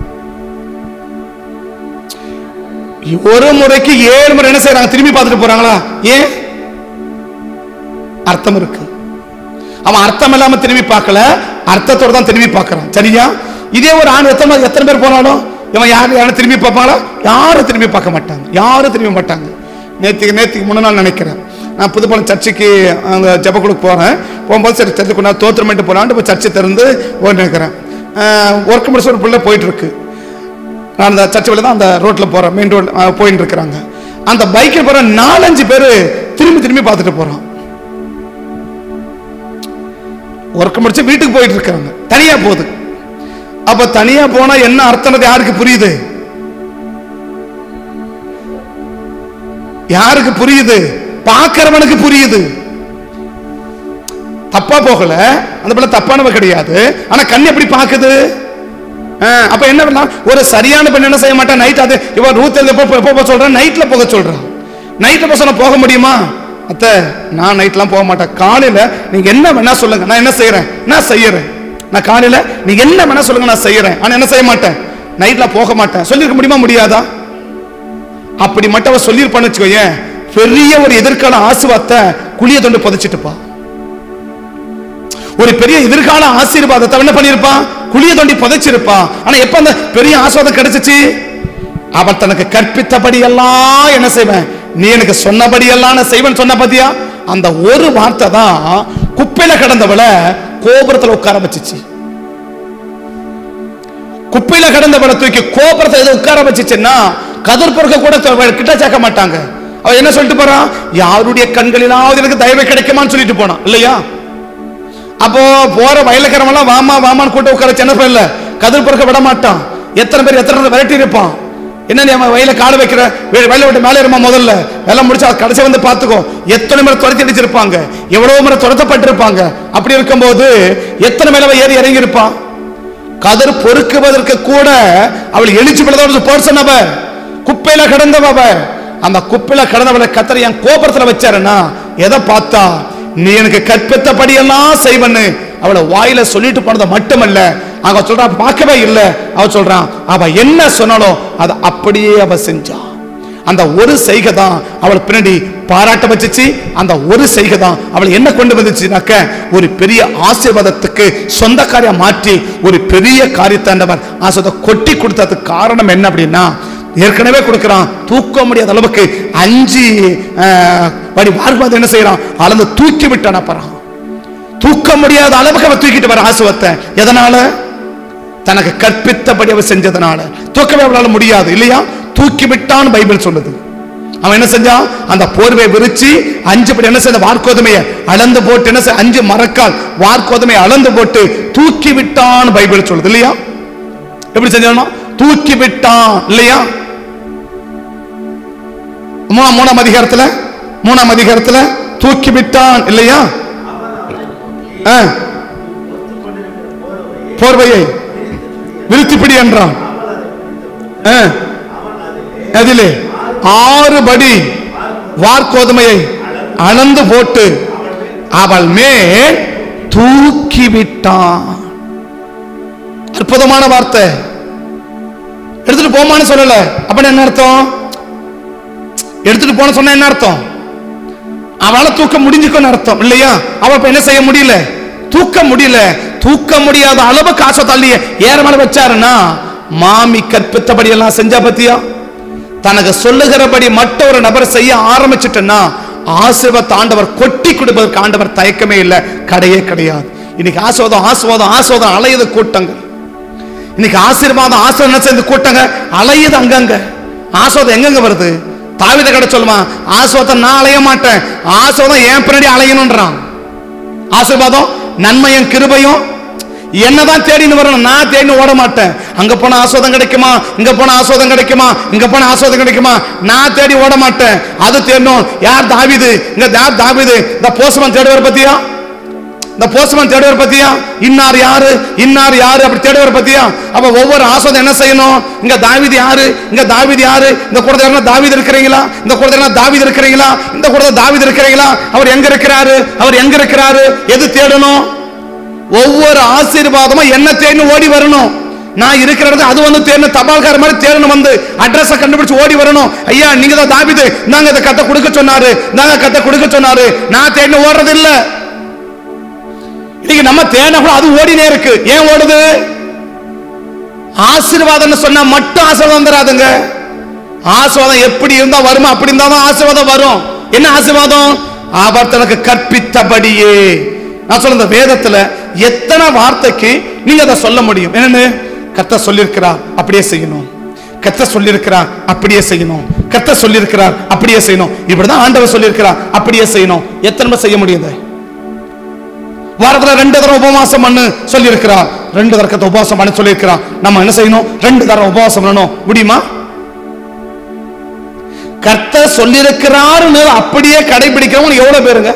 ஒரு முறைக்கு ஏழு முறை என்ன செய்றாங்க திரும்பி பார்த்துட்டு போறாங்களா ஏன் அர்த்தம் இருக்கு அவன் அர்த்தம் இல்லாம திரும்பி பார்க்கல அர்த்தத்தோட தான் திரும்பி பார்க்கறான் சரியா இதே ஒரு ஆண் எத்தனை எத்தனை பேர் போனாலும் இவன் யார் யாரும் திரும்பி பார்ப்பாங்களா யாரும் திரும்பி பார்க்க மாட்டாங்க யாரும் திரும்பி மாட்டாங்க நேத்திக்கு நேத்திக்கு முன்ன நாள் நினைக்கிறேன் நான் புதுப்பாளையம் சர்ச்சுக்கு அந்த ஜபக்குழுக்கு போறேன் போகும்போது சரி சர்ச்சுக்கு நான் தோத்திரம் பண்ணிட்டு போலான்ட்டு இப்போ சர்ச்சை திறந்து ஓடி நிற்கிறேன் ஒர்க் முடிச்சு ஒரு பிள்ளை போயிட்டு இருக்கு நான் அந்த சர்ச் வழியா தான் அந்த ரோட்ல போறேன் மெயின் ரோட் போயிட்டு இருக்கிறாங்க அந்த பைக்கில் போற நாலஞ்சு பேர் திரும்பி திரும்பி பார்த்துட்டு போறான் ஒர்க் முடிச்சு வீட்டுக்கு போயிட்டு இருக்காங்க தனியா போகுது அப்ப தனியா போனா என்ன அர்த்தம் யாருக்கு புரியுது யாருக்கு புரியுது பார்க்கிறவனுக்கு புரியுது தப்பா போகல அந்த பிள்ளை தப்பானவ கிடையாது ஆனா கண் எப்படி பாக்குது ஆ, அப்ப என்ன பண்ணலாம் ஒரு சரியான பெண் என்ன செய்ய மாட்டா நைட் அது இவன் ரூத் எப்போ எப்போ போக சொல்றான் நைட்ல போக சொல்றான் நைட்ல போக சொன்னா போக முடியுமா அத்தை நான் நைட்லாம் போக மாட்டேன் காலையில நீங்க என்ன வேணா சொல்லுங்க நான் என்ன செய்யறேன் நான் செய்யறேன் நான் காலையில நீங்க என்ன வேணா சொல்லுங்க நான் செய்யறேன் ஆனா என்ன செய்ய மாட்டேன் நைட்ல போக மாட்டேன் சொல்லிருக்க முடியுமா முடியாதா அப்படி மட்டும் அவ சொல்லியிருப்பான்னு வச்சுக்கோயேன் பெரிய ஒரு எதிர்கால ஆசுவாத்தை குழிய தொண்டு புதைச்சிட்டுப்பா ஒரு பெரிய எதிர்கால ஆசீர்வாதத்தை அவன் என்ன பண்ணிருப்பான் குழிய தோண்டி புதைச்சிருப்பான் ஆனா எப்ப அந்த பெரிய ஆசீர்வாதம் கிடைச்சிச்சு அவன் தனக்கு கற்பித்தபடி எல்லாம் என்ன செய்வேன் நீ எனக்கு சொன்னபடி எல்லாம் நான் செய்வேன் சொன்ன பாத்தியா அந்த ஒரு வார்த்தை தான் குப்பையில கிடந்தவள கோபுரத்துல உட்கார வச்சுச்சு குப்பையில கிடந்தவளை தூக்கி கோபுரத்தை எது உட்கார வச்சுச்சுன்னா கதிர் பொறுக்க கூட த- கிட்ட சேர்க்க மாட்டாங்க அவ என்ன சொல்லிட்டு போறான் யாருடைய கண்களிலாவது எனக்கு தயவு கிடைக்குமான்னு சொல்லிட்டு போனான் இல்லையா அப்போ போற வயலுக்காரமெல்லாம் வாமா வாமான்னு கூட்ட உட்கார சின்ன பையன்ல கதிர் பொறுக்க விட மாட்டான் எத்தனை பேர் எத்தனை பேர் விரட்டி இருப்பான் என்ன நீ அவன் வயல காடு வைக்கிற வே- வயலை விட்டு மேலே இருமா முதல்ல வேலை முடிச்சா கடைசி வந்து பார்த்துக்கோ எத்தனை முறை துரத்தி அடிச்சிருப்பாங்க எவ்வளவு முறை துரத்தப்பட்டிருப்பாங்க அப்படி இருக்கும்போது எத்தனை மேல அவன் ஏறி இறங்கி இருப்பான் கதிர் பொறுக்குவதற்கு கூட அவள் எழுச்சி பிள்ளை பர்சன் அவ குப்பையில கிடந்தவ அவ அந்த குப்பையில கிடந்தவளை கத்தர் என் கோபுரத்துல வச்சாருன்னா எதை பார்த்தா நீ எனக்கு கற்பித்தபடி எல்லாம் செய்வன்னு அவளை வாயில சொல்லிட்டு போனது மட்டுமல்ல அவ சொல்றா பார்க்கவே இல்லை அவ சொல்றான் அவ என்ன சொன்னாலும் அதை அப்படியே அவ செஞ்சா அந்த ஒரு செய்கை தான் அவள் பின்னாடி பாராட்ட வச்சுச்சு அந்த ஒரு செய்கை தான் அவள் என்ன கொண்டு வந்துச்சுனாக்க ஒரு பெரிய ஆசீர்வாதத்துக்கு சொந்தக்காரியா மாற்றி ஒரு பெரிய காரியத்தாண்டவர் ஆசீர்வாதத்தை கொட்டி கொடுத்ததுக்கு காரணம் என்ன அப்படின்னா ஏற்கனவே கொடுக்கிறான் தூக்க முடியாத அளவுக்கு அஞ்சு ஆஹ், படி பார்ப்பாது என்ன செய்யறான் அளந்து தூக்கி விட்டு அனுப்புறான் தூக்க முடியாத அளவுக்கு அவன் தூக்கிட்டு வர ஆசுவத்தை எதனால தனக்கு கற்பித்தபடி அவன் செஞ்சதுனால தூக்கவே அவளால முடியாது இல்லையா தூக்கி விட்டான் பைபிள் சொல்லுது அவன் என்ன செஞ்சான் அந்த போர்வை விரிச்சு அஞ்சு படி என்ன செய்த வார்க்கோதுமையை அளந்து போட்டு என்ன செய்ய அஞ்சு மரக்கால் வார்க்கோதுமையை அளந்து போட்டு தூக்கி விட்டான் பைபிள் சொல்லுது இல்லையா எப்படி செஞ்சானோ தூக்கி விட்டான் இல்லையா மூணாம் மூணாம் அதிகாரத்துல மூணாம் அதிகாரத்துல தூக்கி விட்டான் இல்லையா ஆ. போர்வையை விருத்திப்பிடி என்றான் ஆ. அதிலே ஆறு படி வார்க்கோதுமையை அளந்து போட்டு அவள் மேல் தூக்கி விட்டான் அற்புதமான வார்த்தை எடுத்துட்டு போமான்னு சொல்லல அப்ப என்ன அர்த்தம் எடுத்துட்டு போன சொன்ன என்ன அர்த்தம் அவளால தூக்க முடிஞ்சுக்கணும் அர்த்தம் இல்லையா அவ இப்ப என்ன செய்ய முடியல தூக்க முடியல தூக்க முடியாத அளவுக்கு ஆசை தள்ளி ஏற மேல வச்சாருன்னா மாமி கற்பித்தபடி எல்லாம் செஞ்சா பத்தியா தனக்கு சொல்லுகிறபடி மற்ற ஒரு நபர் செய்ய ஆரம்பிச்சிட்டேன்னா ஆசீர்வாத ஆண்டவர் கொட்டி கொடுப்பதற்கு ஆண்டவர் தயக்கமே இல்லை கிடையே கிடையாது இன்னைக்கு ஆசீர்வாதம் ஆசீர்வாதம் ஆசீர்வாதம் அலையுது கூட்டங்கள் இன்னைக்கு ஆசீர்வாதம் ஆசீர்வாதம் என்ன செய்து கூட்டங்க அலையுது அங்கங்க ஆசீர்வாதம் எங்கெங்க வருது தாவித கடை சொல்லுமா ஆசீர்வாதம் நான் அலைய மாட்டேன் ஆசீர்வாதம் என் பின்னாடி அலையணும்ன்றான் ஆசீர்வாதம் நன்மையும் கிருபையும் என்னதான் தேடின்னு வரணும் நான் தேடின்னு ஓட மாட்டேன் அங்க போனா ஆஸ்வாதம் கிடைக்குமா இங்க போனா ஆஸ்வாதம் கிடைக்குமா இங்க போனா ஆஸ்வாதம் கிடைக்குமா நான் தேடி ஓட மாட்டேன் அது தேடணும் யார் தாவிது இங்க யார் தாவிது இந்த போஸ்ட்மேன் தேடுவார் பத்தியா இந்த போஸ்ட்மேன் தேடுவார் பத்தியா இன்னார் யாரு இன்னார் யாரு அப்படி தேடுவார் பத்தியா அப்ப ஒவ்வொரு ஆஸ்வாதம் என்ன செய்யணும் இங்க தாவிது யாரு இங்க தாவிது யாரு இந்த கூடத்துல யாருன்னா தாவிது இருக்கிறீங்களா இந்த கூடத்துல யாருன்னா தாவிது இருக்கிறீங்களா இந்த கூடத்துல தாவிது இருக்கிறீங்களா அவர் எங்க இருக்கிறாரு அவர் எங்க இருக்கிறாரு எது தேடணும் ஒவ்வொரு ஆசீர்வாதமும் என்ன தேடி ஓடி வரணும் நான் இருக்கிற இடத்துல அது வந்து தேடணும் தபால்கார மாதிரி தேடணும் வந்து அட்ரஸ கண்டுபிடிச்சு ஓடி வரணும் ஐயா நீங்க தான் தாபிது நாங்க இதை கத்த கொடுக்க சொன்னாரு நாங்க கத்த கொடுக்க சொன்னாரு நான் தேடின ஓடுறது இல்ல இன்னைக்கு நம்ம தேடின கூட அது ஓடினே இருக்கு ஏன் ஓடுது ஆசீர்வாதம்னு சொன்னா மட்டும் ஆசீர்வாதம் தராதுங்க ஆசீர்வாதம் எப்படி இருந்தா வருமா அப்படி இருந்தா தான் ஆசீர்வாதம் வரும் என்ன ஆசீர்வாதம் அவர் தனக்கு கற்பித்தபடியே நான் சொல்ல இந்த வேதத்துல எத்தனை வார்த்தைக்கு நீங்க அதை சொல்ல முடியும் என்னன்னு கத்த சொல்லியிருக்கிறார் அப்படியே செய்யணும் கத்த சொல்லியிருக்கிறார் அப்படியே செய்யணும் கத்த சொல்லியிருக்கிறார் அப்படியே செய்யணும் இப்படிதான் ஆண்டவர் சொல்லியிருக்கிறார் அப்படியே செய்யணும் எத்தனை முறை செய்ய முடியுது வாரத்துல ரெண்டு தடவை உபவாசம் பண்ணு சொல்லியிருக்கிறார் ரெண்டு தடவை உபவாசம் பண்ண சொல்லியிருக்கிறார் நம்ம என்ன செய்யணும் ரெண்டு தடவை உபவாசம் பண்ணணும் முடியுமா கர்த்தர் சொல்லியிருக்கிறாருன்னு அப்படியே கடைபிடிக்கிறவங்க எவ்வளவு பேருங்க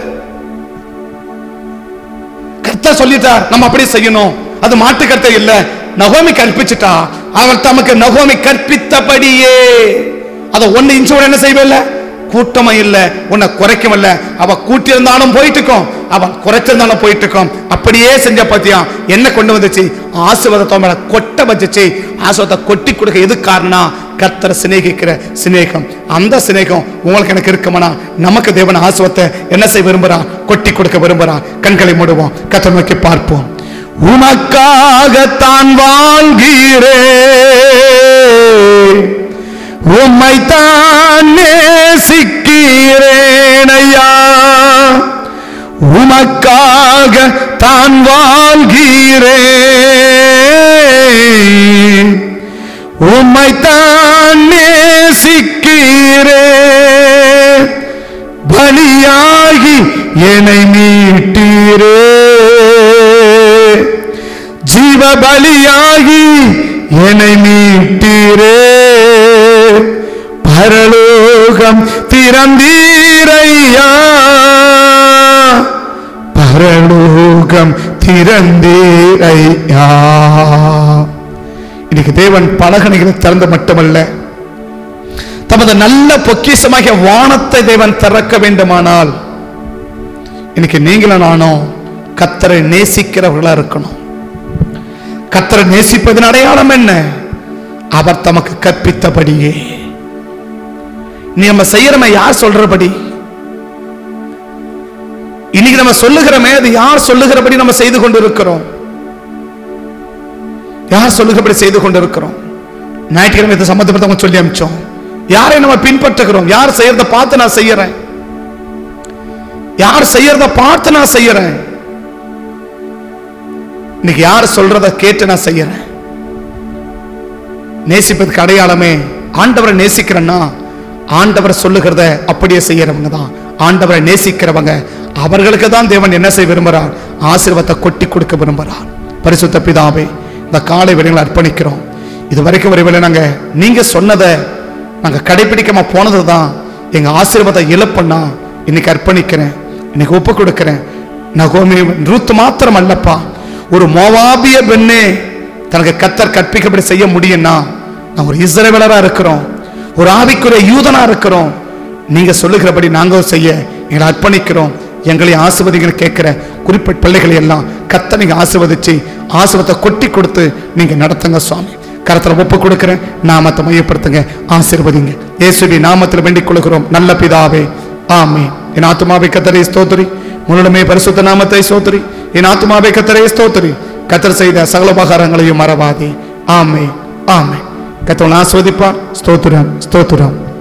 கர்த்தர் சொல்லிட்டார் நம்ம அப்படியே செய்யணும் அது மாட்டு கர்த்தர் இல்ல நகோமி கற்பிச்சுட்டா அவர் தமக்கு நகோமி கற்பித்தபடியே அத ஒன்னு இன்ச்சு என்ன செய்வே கூட்டமா இல்ல உன்னை குறைக்கும் இல்ல அவ கூட்டி இருந்தாலும் போயிட்டு இருக்கோம் அவன் குறைச்சிருந்தாலும் போயிட்டு இருக்கோம் அப்படியே செஞ்ச பத்தியா என்ன கொண்டு வந்துச்சு ஆசீர்வாதத்தை மேல கொட்ட வச்சுச்சு ஆசீர்வாதத்தை கொட்டி கொடுக்க எது காரணம் கர்த்தரை சிநேகிக்கிற சிநேகம் அந்த சிநேகம் உங்களுக்கு எனக்கு இருக்குமானா நமக்கு தேவன் ஆசுவத்தை என்ன செய்ய விரும்புறான் கொட்டி கொடுக்க விரும்புறான் கண்களை மூடுவோம் கர்த்தர் நோக்கி பார்ப்போம் உனக்காகத்தான் வாழ்கிறேன் உம்மை தான் நேசிக்கிறேன் ஐயா உமக்காக தான் வாழ்கிறேன் உம்மை தான் நேசிக்கிறேன் பலியாகி என்னை மீட்டீரே ஜீவ பலியாகி என்னை மீட்டீரே பரலோகம் திறந்தீரையா பரலோகம் திறந்தீரையா இன்னைக்கு தேவன் பலகணிகளை திறந்து மட்டுமல்ல தமது நல்ல பொக்கிஷமாகிய வானத்தை தேவன் திறக்க வேண்டுமானால் இன்னைக்கு நீங்களும் நானும் கத்தரை நேசிக்கிறவர்களா இருக்கணும் கத்தரை நேசிப்பதன் அடையாளம் என்ன அவர் தமக்கு கற்பித்தபடியே நீ நம்ம செய்யறமே யார் சொல்றபடி இன்னைக்கு நம்ம சொல்லுகிறோமே அது யார் சொல்லுகிறபடி நம்ம செய்து கொண்டு இருக்கிறோம் யார் சொல்லுகிறபடி செய்து கொண்டு இருக்கிறோம் ஞாயிற்றுக்கிழமை இதை சம்பந்தப்பட்டவங்க சொல்லி அமிச்சோம் யாரை நம்ம பின்பற்றுகிறோம் யார் செய்யறத பார்த்து நான் செய்யறேன் யார் செய்யறத பார்த்து நான் செய்யறேன் இன்னைக்கு யார் சொல்றத கேட்டு நான் செய்யறேன் நேசிப்பதுக்கு அடையாளமே ஆண்டவரை நேசிக்கிறேன்னா ஆண்டவர் சொல்லுகிறத அப்படியே செய்யறவங்க தான் ஆண்டவரை நேசிக்கிறவங்க அவர்களுக்கு தான் தேவன் என்ன செய்ய விரும்புகிறார் ஆசீர்வாதத்தை கொட்டி கொடுக்க விரும்புகிறார் பரிசுத்த பிதாவே இந்த காலை விடைகளை அர்ப்பணிக்கிறோம் இது வரைக்கும் வரைவில் நாங்க நீங்க சொன்னதை நாங்க கடைபிடிக்காம போனது தான் எங்க ஆசீர்வாதத்தை இழப்பண்ணா இன்னைக்கு அர்ப்பணிக்கிறேன் இன்னைக்கு ஒப்பு கொடுக்கிறேன் நகோமி ரூத் மாத்திரம் அல்லப்பா ஒரு மோவாபிய பெண்ணே தனக்கு கத்தர் கற்பிக்கப்படி செய்ய முடியும்னா நான் ஒரு இஸ்ரவேலரா இருக்கிறோம் ஒரு ஆவிக்குரிய யூதனா இருக்கிறோம் நீங்க சொல்லுகிறபடி நாங்க செய்ய எங்களை அர்ப்பணிக்கிறோம் எங்களை ஆசிர்வதிகள் கேட்கிற குறிப்பிட்ட பிள்ளைகளை எல்லாம் கத்த நீங்க ஆசிர்வதிச்சு ஆசிர்வத்தை கொட்டி கொடுத்து நீங்க நடத்துங்க சுவாமி கரத்துல ஒப்பு கொடுக்கிறேன் நாமத்தை மையப்படுத்துங்க ஆசீர்வதிங்க இயேசுவி நாமத்தில் வேண்டிக் கொள்கிறோம் நல்ல பிதாவே ஆமே என் ஆத்துமாவை கத்தரை ஸ்தோத்திரி முன்னுடமே பரிசுத்த நாமத்தை ஸ்தோத்திரி என் ஆத்துமாவை கத்தரை ஸ்தோத்திரி கத்தர் செய்த சகல உபகாரங்களையும் மறவாதே ஆமே ஆமென் கத்தவன் ஆஸ்வதிப்பார் ஸ்தோத்திரம் ஸ்தோத்திரம்